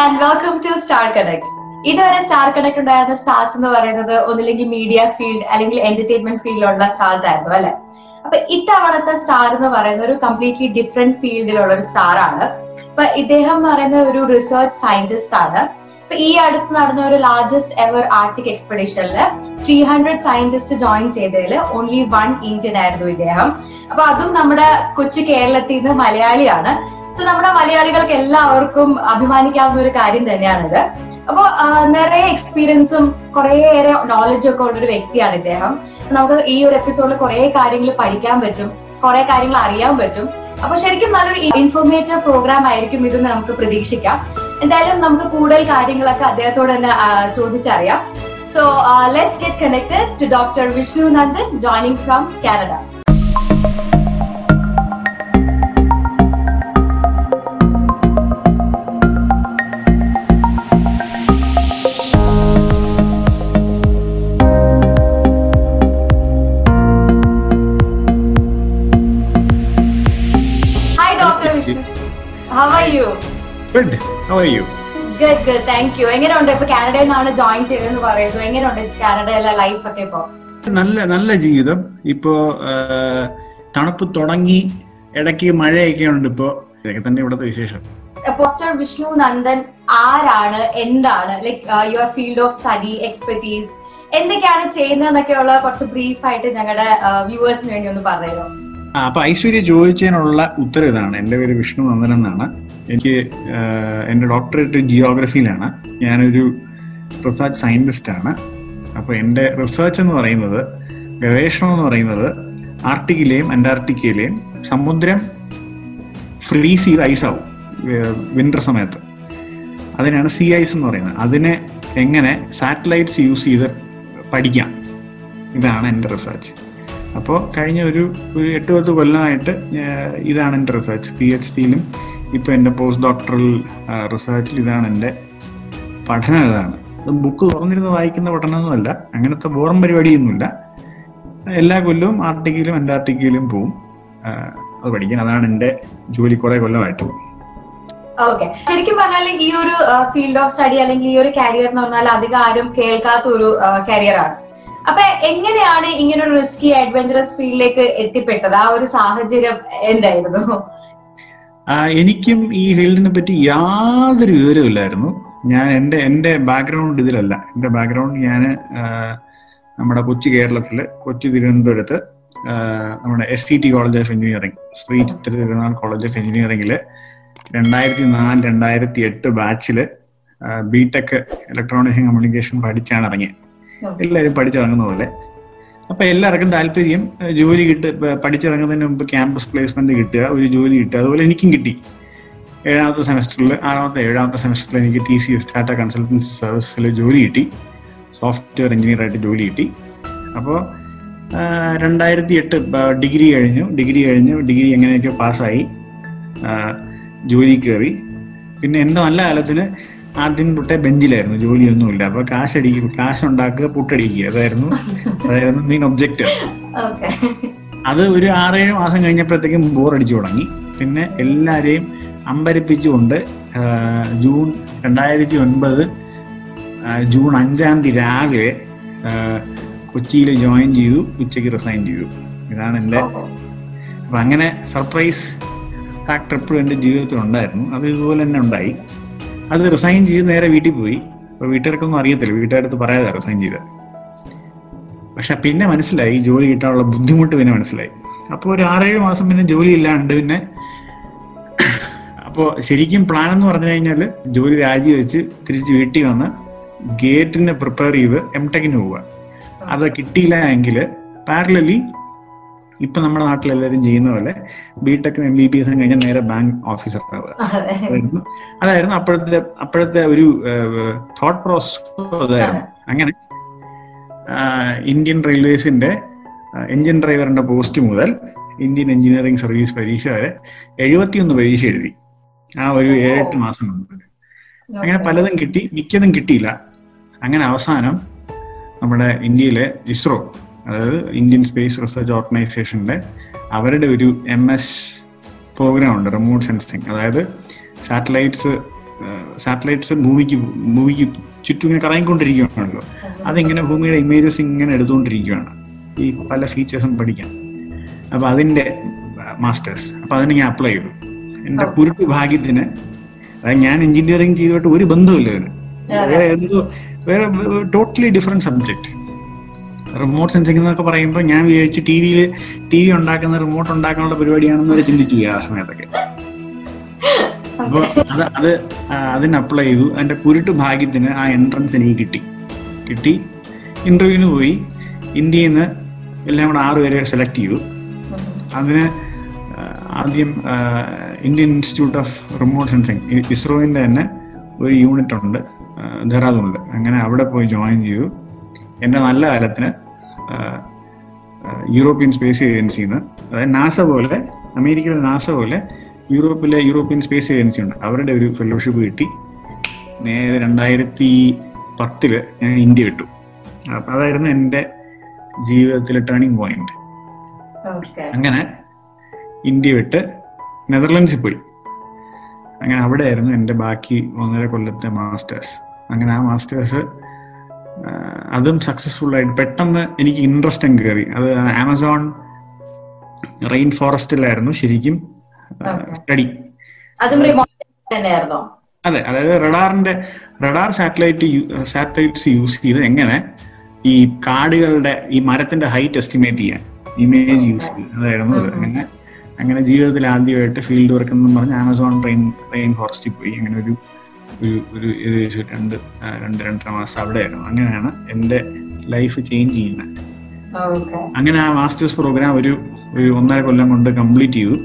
And welcome to star connect ഇതുവരെ star connect ഉണ്ടായിരുന്ന stars എന്ന് പറയുന്നത് ഒന്നില്ലെങ്കിൽ മീഡിയ ഫീൽഡ് അല്ലെങ്കിൽ എന്റർടൈൻമെന്റ് ഫീൽഡിലുള്ള സ്റ്റാർസ് ആയിരുന്നു അല്ലെ അപ്പൊ ഇത്തവണത്തെ സ്റ്റാർ എന്ന് പറയുന്ന ഒരു കംപ്ലീറ്റ്ലി ഡിഫറെന്റ് ഫീൽഡിലുള്ള ഒരു സ്റ്റാർ ആണ് അപ്പൊ ഇദ്ദേഹം എന്ന് പറയുന്ന ഒരു റിസർച്ച് സയന്റിസ്റ്റ് ആണ് ഇപ്പൊ ഈ അടുത്ത് നടന്ന ഒരു ലാർജസ്റ്റ് എവർ ആർട്ടിക് എക്സ്പെഡിഷനിൽ ത്രീ ഹൺഡ്രഡ് സയന്റിസ്റ്റ് ജോയിൻ ചെയ്തതിൽ ഓൺലി വൺ ഇന്ത്യൻ ആയിരുന്നു ഇദ്ദേഹം അപ്പൊ അതും നമ്മുടെ കൊച്ചു കേരളത്തിൽ നിന്ന് മലയാളിയാണ് സോ നമ്മുടെ മലയാളികൾക്ക് എല്ലാവർക്കും അഭിമാനിക്കാവുന്ന ഒരു കാര്യം തന്നെയാണിത് അപ്പൊ നിറയെ എക്സ്പീരിയൻസും കുറേയേറെ നോളജും ഒക്കെ ഉള്ള ഒരു വ്യക്തിയാണ് ഇദ്ദേഹം നമുക്ക് ഈ ഒരു എപ്പിസോഡിൽ കുറെ കാര്യങ്ങൾ പഠിക്കാൻ പറ്റും കുറെ കാര്യങ്ങൾ അറിയാൻ പറ്റും അപ്പൊ ശരിക്കും നല്ലൊരു ഇൻഫോർമേറ്റീവ് പ്രോഗ്രാം ആയിരിക്കും ഇതെന്ന് നമുക്ക് പ്രതീക്ഷിക്കാം എന്തായാലും നമുക്ക് കൂടുതൽ കാര്യങ്ങളൊക്കെ അദ്ദേഹത്തോട് തന്നെ ചോദിച്ചറിയാം so let's get connected to doctor Vishnu Nandan joining from Canada Hi, Dr. Vishnu. How are you? Good. How are you? Good good thank you എങ്ങനെയുണ്ട് ഇപ്പൊ കാനഡയിൽ നിന്നാണ് ജോയിൻ ചെയ്തതെന്ന് പറയുന്നു എങ്ങനെയുണ്ട് കാനഡയിലെ ലൈഫ് ഒക്കെ ഇപ്പൊ നല്ല നല്ല ജീവിതം ഇപ്പോ ആ, തണുപ്പ് തുടങ്ങി ഇടയ്ക്ക് മഴയൊക്കെ ഉണ്ട് ഇപ്പോ ഇതൊക്കെ തന്നെ ഇവിടുത്തെ വിശേഷം ഡോക്ടർ വിഷ്ണു നന്ദൻ ആരാണ് എന്താണ് like your field of study expertise എന്തൊക്കെയാണ് ചെയ്യുന്നതെന്നൊക്കെയുള്ള കുറച്ച് ബ്രീഫ് ആയിട്ട് ഞങ്ങളുടെ വ്യൂവേഴ്സിന് വേണ്ടി ഒന്ന് പറയുമോ ആ, അപ്പൊ ഐശ്വര്യ ചോദിച്ചതിനുള്ള ഉത്തരം ഇതാണ് എൻ്റെ പേര് വിഷ്ണു നന്ദൻ എന്നാണ് എനിക്ക് ആ, എൻ്റെ ഡോക്ടറേറ്റ് ജിയോഗ്രഫിയിലാണ് ഞാനൊരു റിസർച്ച് സയന്റിസ്റ്റ് ആണ് അപ്പോൾ എൻ്റെ റിസർച്ച് എന്ന് പറയുന്നത് ഗവേഷണം എന്ന് പറയുന്നത് ആർട്ടിക്കിലെയും അന്റാർട്ടിക്കയിലെയും സമുദ്രം ഫ്രീസ് ചെയ്ത് ഐസാവും വിന്റർ സമയത്ത് അതിനാണ് സി ഐസ് എന്ന് പറയുന്നത് അതിനെ എങ്ങനെ സാറ്റലൈറ്റ്സ് യൂസ് ചെയ്ത് പഠിക്കാം ഇതാണ് എൻ്റെ റിസർച്ച് അപ്പോൾ കഴിഞ്ഞ ഒരു ഒരു എട്ട് പത്ത് കൊല്ലമായിട്ട് ഞാൻ- ഇതാണ് എൻ്റെ റിസർച്ച് പി എച്ച് ഡിയിലും ഇപ്പോൾ എൻ്റെ പോസ്റ്റ് ഡോക്ടറൽ റിസർച്ചിൽ ഇതാണ് എൻ്റെ പഠനം ഇതാണ് ബുക്ക് തുറന്നിരുന്ന് വായിക്കുന്ന പഠനമൊന്നുമല്ല അങ്ങനത്തെ ബോറും പരിപാടിയൊന്നുമില്ല എല്ലാ കൊല്ലവും ആർട്ടിക്കയിലും അന്റാർട്ടിക്കയിലും പോവും ആ, അത് പഠിക്കാൻ അതാണ് എൻ്റെ ജോലി കുറേ കൊല്ലമായിട്ട് ഓക്കെ ശരിക്കും പറഞ്ഞാൽ ഈ ഒരു ഫീൽഡ് ഓഫ് സ്റ്റഡി അല്ലെങ്കിൽ ഈ ഒരു കരിയർ എന്ന് പറഞ്ഞാൽ അധികം ആരും കേൾക്കാത്ത ഒരു കരിയർ ആണ് അപ്പൊ എങ്ങനെയാണ് ഇങ്ങനെ ഒരു റിസ്കി അഡ്വഞ്ചറസ് ഫീൽഡിലേക്ക് എത്തിപ്പെട്ടത് ആ ഒരു സാഹചര്യം എന്തായിരുന്നു ആ, എനിക്കും ഈ ഫീൽഡിനെ പറ്റി യാതൊരു വിവരമില്ലായിരുന്നു ഞാൻ എൻ്റെ എൻ്റെ ബാക്ക്ഗ്രൗണ്ട് ഇതിലല്ല എൻ്റെ ബാക്ക്ഗ്രൗണ്ട് ഞാൻ നമ്മുടെ കൊച്ചു കേരളത്തിൽ കൊച്ചു തിരുവനന്തപുരത്ത് ആ, നമ്മുടെ S C T college of engineering Shri Chitra Thirunal college of എഞ്ചിനീയറിംഗിൽ രണ്ടായിരത്തി നാല് രണ്ടായിരത്തി എട്ട് ബാച്ചിൽ ബി ടെക് ഇലക്ട്രോണിക്സ് കമ്മ്യൂണിക്കേഷൻ പഠിച്ചാണ് ഇറങ്ങിയത് എല്ലാവരും പഠിച്ചിറങ്ങുന്ന പോലെ അപ്പൊ എല്ലാവർക്കും താല്പര്യം ഏഹ് ജോലി കിട്ടുക ഇപ്പൊ പഠിച്ചിറങ്ങുന്നതിന് മുമ്പ് ക്യാമ്പസ് പ്ലേസ്മെന്റ് കിട്ടുക ഒരു ജോലി കിട്ടുക അതുപോലെ എനിക്കും കിട്ടി ഏഴാമത്തെ സെമസ്റ്ററിൽ ആറാമത്തെ ഏഴാമത്തെ സെമസ്റ്ററിൽ എനിക്ക് T C S Tata consultancy സർവീസിൽ ജോലി കിട്ടി സോഫ്റ്റ്വെയർ എഞ്ചിനീയർ ആയിട്ട് ജോലി കിട്ടി അപ്പോൾ രണ്ടായിരത്തി എട്ട് ഡിഗ്രി കഴിഞ്ഞു ഡിഗ്രി കഴിഞ്ഞു ഡിഗ്രി എങ്ങനെയൊക്കെ പാസ്സായി ജോലി കയറി പിന്നെ എൻ്റെ നല്ല കാലത്തിന് ആദ്യം തൊട്ടേ ബെഞ്ചിലായിരുന്നു ജോലിയൊന്നുമില്ല അപ്പൊ കാശടിക്കുക കാശ് ഉണ്ടാക്കുക പുട്ടടിക്കുക അതായിരുന്നു അതായിരുന്നു മെയിൻ ഒബ്ജക്റ്റീവ് ഓക്കെ അത് ഒരു ആറേഴ് മാസം കഴിഞ്ഞപ്പോഴത്തേക്കും ബോറടിച്ചു തുടങ്ങി പിന്നെ എല്ലാവരെയും അമ്പരിപ്പിച്ചുകൊണ്ട് ആ, ജൂൺ രണ്ടായിരത്തി ഒൻപത് ആ, ജൂൺ അഞ്ചാം തീയതി രാവിലെ കൊച്ചിയിൽ ജോയിൻ ചെയ്തു ഉച്ചയ്ക്ക് റിസൈൻ ചെയ്തു ഇതാണ് എൻ്റെ അപ്പൊ അങ്ങനെ സർപ്രൈസ് ഫാക്ടർ എപ്പോഴും എൻ്റെ ജീവിതത്തിൽ ഉണ്ടായിരുന്നു അത് ഇതുപോലെ തന്നെ ഉണ്ടായി അത് റിസൈൻ ചെയ്ത് നേരെ വീട്ടിൽ പോയി അപ്പൊ വീട്ടുകാർക്കൊന്നും അറിയത്തില്ല വീട്ടുകാരടുത്ത് പറയാതെ റിസൈൻ ചെയ്തത് പക്ഷെ പിന്നെ മനസ്സിലായി ജോലി കിട്ടാനുള്ള ബുദ്ധിമുട്ട് പിന്നെ മനസ്സിലായി അപ്പോൾ ഒരു ആറേഴ് മാസം പിന്നെ ജോലി ഇല്ലാണ്ട് പിന്നെ അപ്പോൾ ശരിക്കും പ്ലാൻ എന്ന് പറഞ്ഞു കഴിഞ്ഞാൽ ജോലി രാജിവെച്ച് തിരിച്ച് വീട്ടിൽ വന്ന് ഗേറ്റിനെ പ്രിപ്പയർ ചെയ്ത് എം ടെക്കിന് പോവുക അത് കിട്ടിയില്ല എങ്കിൽ പാരലലി ഇപ്പൊ നമ്മുടെ നാട്ടിൽ എല്ലാവരും ചെയ്യുന്ന പോലെ ബി ടെക്കും എം ബി ബി എസും കഴിഞ്ഞാൽ നേരെ ബാങ്ക് ഓഫീസർ ആവുക അതെ അതായിരുന്നു അതായിരുന്നു അപ്പോഴത്തെ അപ്പോഴത്തെ ഒരു തോട്ട് പ്രോസസ് അതായിരുന്നു അങ്ങനെ ആ, ഇന്ത്യൻ റെയിൽവേസിന്റെ എഞ്ചിൻ ഡ്രൈവറിന്റെ പോസ്റ്റ് മുതൽ ഇന്ത്യൻ എഞ്ചിനീയറിംഗ് സർവീസ് പരീക്ഷ വരെ എഴുപത്തിയൊന്ന് പരീക്ഷ എഴുതി ആ ഒരു ഏഴെട്ട് മാസം കൊണ്ട് അങ്ങനെ പലതും കിട്ടി മിക്കതും കിട്ടിയില്ല അങ്ങനെ അവസാനം നമ്മുടെ ഇന്ത്യയിലെ ഇസ്രോ അതായത് ഇന്ത്യൻ സ്പേസ് റിസർച്ച് ഓർഗനൈസേഷന്റെ അവരുടെ ഒരു എം എസ് പ്രോഗ്രാം ഉണ്ട് റിമോട്ട് സെൻസിങ് അതായത് സാറ്റലൈറ്റ്സ് സാറ്റലൈറ്റ്സ് ഭൂമിക്ക് ഭൂമിക്ക് ചുറ്റും ഇങ്ങനെ കറങ്ങിക്കൊണ്ടിരിക്കുകയാണല്ലോ അതിങ്ങനെ ഭൂമിയുടെ ഇമേജസ് ഇങ്ങനെ എടുത്തുകൊണ്ടിരിക്കുകയാണ് ഈ പല ഫീച്ചേഴ്സും പഠിക്കാൻ അപ്പൊ അതിന്റെ മാസ്റ്റേഴ്സ് അപ്പൊ അതിന് ഞാൻ അപ്ലൈ ചെയ്തു എന്റെ Okay. കുരുട്ട് ഭാഗ്യത്തിന് അതായത് ഞാൻ എഞ്ചിനീയറിംഗ് ചെയ്തിട്ട് ഒരു ബന്ധമില്ല ഇതിന് അതെ. വേറെ എന്തോ വേറെ totally different subject remote sensing എന്നൊക്കെ പറയുമ്പോൾ ഞാൻ വിചാരിച്ചു ടി വിയിൽ ടി വി ഉണ്ടാക്കുന്ന റിമോട്ട് ഉണ്ടാക്കാനുള്ള പരിപാടിയാണെന്ന് വരെ ചിന്തിച്ചു പോയി ആ സമയത്തൊക്കെ അപ്പോൾ അത് അത് ആ, അതിന് അപ്ലൈ ചെയ്തു അതിന്റെ കുരുട്ട് ഭാഗ്യത്തിന് ആ എൻട്രൻസ് എനിക്ക് കിട്ടി കിട്ടി ഇന്റർവ്യൂവിന് പോയി ഇന്ത്യയിൽ നിന്ന് എല്ലാം കൂടെ ആറ് പേരെ സെലക്ട് ചെയ്തു അതിന് ആ, ആദ്യം ആ, Indian institute of remote sensing ഇസ്രോയിന്റെ തന്നെ ഒരു യൂണിറ്റ് ഉണ്ട് ആ, ദെഹ്റാദൂണിൽ അങ്ങനെ അവിടെ പോയി ജോയിൻ ചെയ്തു എൻ്റെ നല്ല കാലത്തിന് ആ, ആ, യൂറോപ്യൻ സ്പേസ് ഏജൻസിയിൽ നിന്ന് അതായത് നാസ പോലെ അമേരിക്കയിലെ നാസ പോലെ യൂറോപ്പിലെ യൂറോപ്യൻ സ്പേസ് ഏജൻസി ഉണ്ട് അവരുടെ ഒരു ഫെലോഷിപ്പ് കിട്ടി നേരെ രണ്ടായിരത്തി പത്തില് ഞാൻ ഇന്ത്യ വിട്ടു അപ്പൊ അതായിരുന്നു എൻ്റെ ജീവിതത്തിലെ ടേണിംഗ് പോയിന്റ് ഓക്കെ അങ്ങനെ ഇന്ത്യ വിട്ട് നെതർലൻഡ്സിൽ പോയി അങ്ങനെ അവിടെ ആയിരുന്നു എൻ്റെ ബാക്കി ഒന്നര കൊല്ലത്തെ മാസ്റ്റേഴ്സ് അങ്ങനെ ആ മാസ്റ്റേഴ്സ് അതും സക്സസ്ഫുൾ ആയിട്ട് പെട്ടെന്ന് എനിക്ക് ഇൻട്രസ്റ്റ് അങ്ങ് കയറി അത് ആമസോൺ റെയിൻ ഫോറസ്റ്റിലായിരുന്നു ശരിക്കും Okay. സ്റ്റഡി അതും റിമോട്ട് തന്നെയായിരുന്നോ അതെ അതായത് റഡാറിന്റെ റഡാർ സാറ്റലൈറ്റ് സാറ്റലൈറ്റ്സ് യൂസ് ചെയ്ത് എങ്ങനെ ഈ കാടുകളുടെ ഈ മരത്തിന്റെ ഹൈറ്റ് എസ്റ്റിമേറ്റ് ചെയ്യാൻ ഇമേജ് യൂസ് ചെയ്ത് അതായിരുന്നു അത് ഉം. അങ്ങനെ അങ്ങനെ ജീവിതത്തിൽ ആദ്യമായിട്ട് ഫീൽഡ് വർക്ക് എന്ന് പറഞ്ഞ് ആമസോൺ റെയിൻ റെയിൻ ഫോറസ്റ്റിൽ പോയി അങ്ങനെ ഒരു ഒരു ഒരു ഏകദേശം രണ്ട് ആ, രണ്ട് രണ്ടര മാസം അവിടെയായിരുന്നു അങ്ങനെയാണ് എൻ്റെ ലൈഫ് ചേഞ്ച് ചെയ്യുന്നത് ഓക്കെ അങ്ങനെ ആ മാസ്റ്റേഴ്സ് പ്രോഗ്രാം ഒരു ഒരു ഒന്നര കൊല്ലം കൊണ്ട് കംപ്ലീറ്റ് ചെയ്തു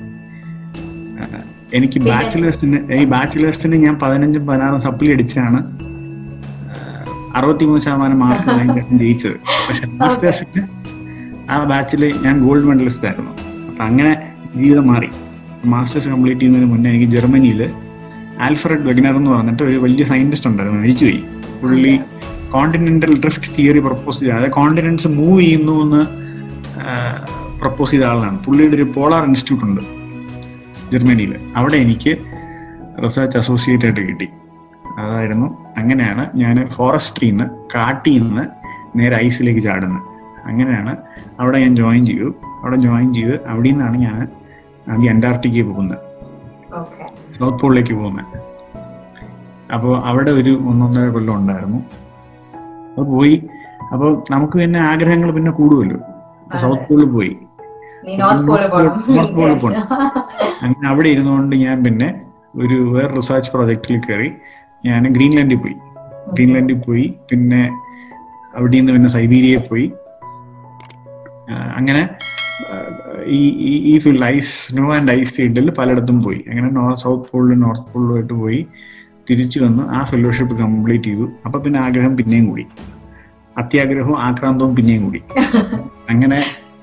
ആ, എനിക്ക് പിന്നെ? ബാച്ചിലേഴ്സിന് ഈ ബാച്ചിലേഴ്സിന് ഞാൻ പതിനഞ്ചും പതിനാറും സപ്ലി അടിച്ചാണ് അറുപത്തിമൂന്ന് ശതമാനം മാർക്ക് ഞാൻ ജയിച്ചത് പക്ഷെ മാസ്റ്റേഴ്സിന് ആ ബാച്ചിൽ ഞാൻ ഗോൾഡ് മെഡലിസ്റ്റ് ആയിരുന്നു അപ്പൊ അങ്ങനെ ജീവിതം മാറി മാസ്റ്റേഴ്സ് കംപ്ലീറ്റ് ചെയ്യുന്നതിന് മുന്നേ എനിക്ക് ജർമ്മനിയിൽ ആൽഫ്രഡ് വെഗ്നർ എന്ന് പറഞ്ഞിട്ട് ഒരു വലിയ സയന്റിസ്റ്റ് ഉണ്ടായിരുന്നു മരിച്ചുപോയി പുള്ളി കോണ്ടിനെന്റൽ ഡ്രിഫ്റ്റ് തിയറി പ്രപ്പോസ് ചെയ്ത അതായത് കോണ്ടിനെന്റ്സ് മൂവ് ചെയ്യുന്നു എന്ന് പ്രപ്പോസ് ചെയ്ത ആളാണ് പുള്ളിയുടെ ഒരു പോളാർ ഇൻസ്റ്റിറ്റ്യൂട്ട് ഉണ്ട് ജർമ്മനിയിൽ അവിടെ എനിക്ക് റിസർച്ച് അസോസിയേറ്റ് ആയിട്ട് കിട്ടി അതായിരുന്നു അങ്ങനെയാണ് ഞാൻ ഫോറസ്ട്രിയിൽ നിന്ന് കാട്ടിൽ നിന്ന് നേരെ ഐസിലേക്ക് ചാടുന്നത് അങ്ങനെയാണ് അവിടെ ഞാൻ ജോയിൻ ചെയ്തു അവിടെ ജോയിൻ ചെയ്ത് അവിടെ നിന്നാണ് ഞാൻ ആദ്യം അന്റാർട്ടിക്കയിൽ പോകുന്നത് ഓക്കെ സൗത്ത് പോളിലേക്ക് പോകുന്നത് അപ്പോൾ അവിടെ ഒരു ഒന്നൊന്നര കൊല്ലം ഉണ്ടായിരുന്നു അപ്പോൾ പോയി അപ്പോൾ നമുക്ക് പിന്നെ ആഗ്രഹങ്ങൾ പിന്നെ കൂടുമല്ലോ അപ്പൊ അതെ. സൗത്ത് പോളിൽ പോയി നീ നോർത്ത് പോള് പോകണം നോർത്ത് പോളിൽ പോകണം അങ്ങനെ അവിടെ ഇരുന്നുകൊണ്ട് ഞാൻ പിന്നെ ഒരു വേറെ റിസർച്ച് പ്രോജക്റ്റിൽ കയറി ഞാൻ ഗ്രീൻലാൻഡിൽ പോയി ഗ്രീൻലാൻഡിൽ പോയി പിന്നെ അവിടെ നിന്ന് പിന്നെ സൈബീരിയയിൽ പോയി ആ, അങ്ങനെ ആ, ഈ ഈ- ഈ field ice snow and ice ഫീൽഡിൽ പലയിടത്തും പോയി അങ്ങനെ നോർത്ത് സൗത്ത് പോളിലും നോർത്ത് പോളിലുമായിട്ട് പോയി തിരിച്ചു വന്ന് ആ ഫെലോഷിപ്പ് കംപ്ലീറ്റ് ചെയ്തു അപ്പൊ പിന്നെ ആഗ്രഹം പിന്നെയും കൂടി അത്യാഗ്രഹവും ആക്രാന്തവും പിന്നെയും കൂടി അങ്ങനെ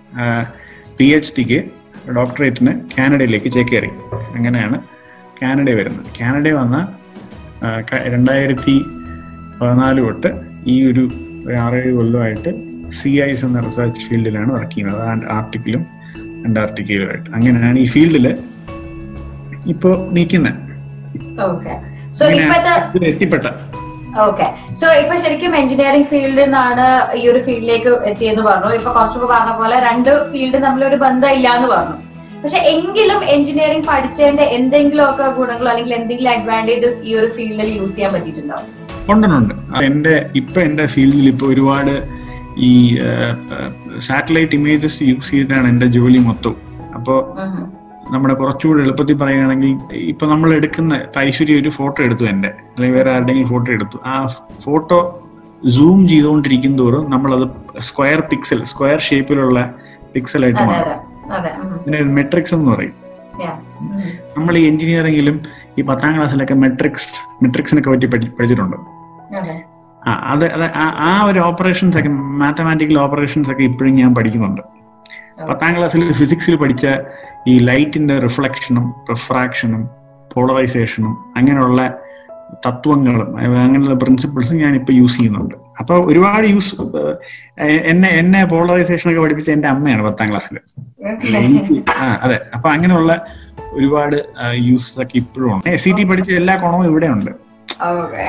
പി എച്ച് ഡിക്ക് ഡോക്ടറേറ്റിന് കാനഡയിലേക്ക് ചേക്കേറി അങ്ങനെയാണ് കാനഡ വരുന്നത് കാനഡ വന്ന ആ, ക- രണ്ടായിരത്തി പതിനാല് തൊട്ട് ഈ ഒരു ഒരു ആറേഴ് കൊല്ലമായിട്ട് സി ഐസ് എന്ന റിസർച്ച് ഫീൽഡിലാണ് വർക്ക് ചെയ്യുന്നത് ആ- ആർട്ടിക്കിലും അന്റാർട്ടിക്കയിലുമായിട്ട് അങ്ങനെയാണ് ഈ ഫീൽഡിൽ ഇപ്പോൾ നിൽക്കുന്നത് ഓക്കെ സോ ഇപ്പത്തെ ഇതിൽ എത്തിപ്പെട്ട ഓക്കെ സോ ഇപ്പൊ ശരിക്കും എഞ്ചിനീയറിംഗ് ഫീൽഡിൽ നിന്നാണ് ഈ ഒരു ഫീൽഡിലേക്ക് എത്തിയെന്ന് പറഞ്ഞു ഇപ്പൊ കുറച്ചുമ്പ് പറഞ്ഞ പോലെ രണ്ട് ഫീൽഡ് തമ്മിൽ ഒരു ബന്ധം ഇല്ല എന്ന് പറഞ്ഞു പക്ഷെ എങ്കിലും എഞ്ചിനീയറിംഗ് പഠിച്ചതിന്റെ എന്തെങ്കിലുമൊക്കെ ഗുണങ്ങളോ അല്ലെങ്കിൽ എന്തെങ്കിലും അഡ്വാൻറ്റേജസ് ഈ ഒരു ഫീൽഡിൽ യൂസ് ചെയ്യാൻ പറ്റിയിട്ടുണ്ടോ ഉണ്ടുണ്ട് എന്റെ ഇപ്പൊ എന്റെ ഫീൽഡിൽ ഇപ്പൊ ഒരുപാട് ഈ സാറ്റലൈറ്റ് ഇമേജസ് യൂസ് ചെയ്തിട്ടാണ് എന്റെ ജോലി മൊത്തം അപ്പോ ഉം. നമ്മുടെ കുറച്ചുകൂടി എളുപ്പത്തിൽ പറയുകയാണെങ്കിൽ ഇപ്പൊ നമ്മൾ എടുക്കുന്ന ഇപ്പൊ ഐശ്വര്യ ഒരു ഫോട്ടോ എടുത്തു എന്റെ അല്ലെങ്കിൽ വേറെ ആരുടെയെങ്കിലും ഫോട്ടോ എടുത്തു ആ ഫോട്ടോ സൂം ചെയ്തുകൊണ്ടിരിക്കും തോറും നമ്മളത് സ്ക്വയർ പിക്സൽ സ്ക്വയർ ഷേപ്പിലുള്ള പിക്സൽ ആയിട്ട് അതെ മാറും അതെ അതെ ഉം. ഇതിനെ മെട്രിക്സ് എന്ന് പറയും Yeah. ഉം. നമ്മൾ ഈ എഞ്ചിനീയറിംഗിലും ഈ പത്താം ക്ലാസ്സിലൊക്കെ മെട്രിക്സ് മെട്രിക്സിനൊക്കെ പറ്റി പഠി- പഠിച്ചിട്ടുണ്ട് അതെ ആ അത് അത് ആ- ആ ഒരു ഓപ്പറേഷൻസ് ഒക്കെ മാത്തമാറ്റിക്കൽ ഓപ്പറേഷൻസ് ഒക്കെ ഇപ്പോഴും ഞാൻ പഠിക്കുന്നുണ്ട് പത്താം ക്ലാസ്സിൽ ഫിസിക്സിൽ പഠിച്ച ഈ ലൈറ്റിന്റെ റിഫ്ലക്ഷനും റിഫ്രാക്ഷനും പോളറൈസേഷനും അങ്ങനെയുള്ള തത്വങ്ങളും അഹ് അങ്ങനെയുള്ള പ്രിൻസിപ്പിൾസും ഞാൻ ഇപ്പൊ യൂസ് ചെയ്യുന്നുണ്ട് അപ്പൊ ഒരുപാട് യൂസ് ഏഹ് എന്നെ എന്നെ പോളറൈസേഷൻ ഒക്കെ പഠിപ്പിച്ച എന്റെ അമ്മയാണ് പത്താം ക്ലാസ്സിൽ Okay. എനിക്ക് ആ അതെ അപ്പൊ അങ്ങനെയുള്ള ഒരുപാട് യൂസസ് ഒക്കെ ഇപ്പോഴും ഉണ്ട് എസ് സി ടി പഠിച്ച എല്ലാ ഗുണവും ഇവിടെ ഉണ്ട് ഓക്കെ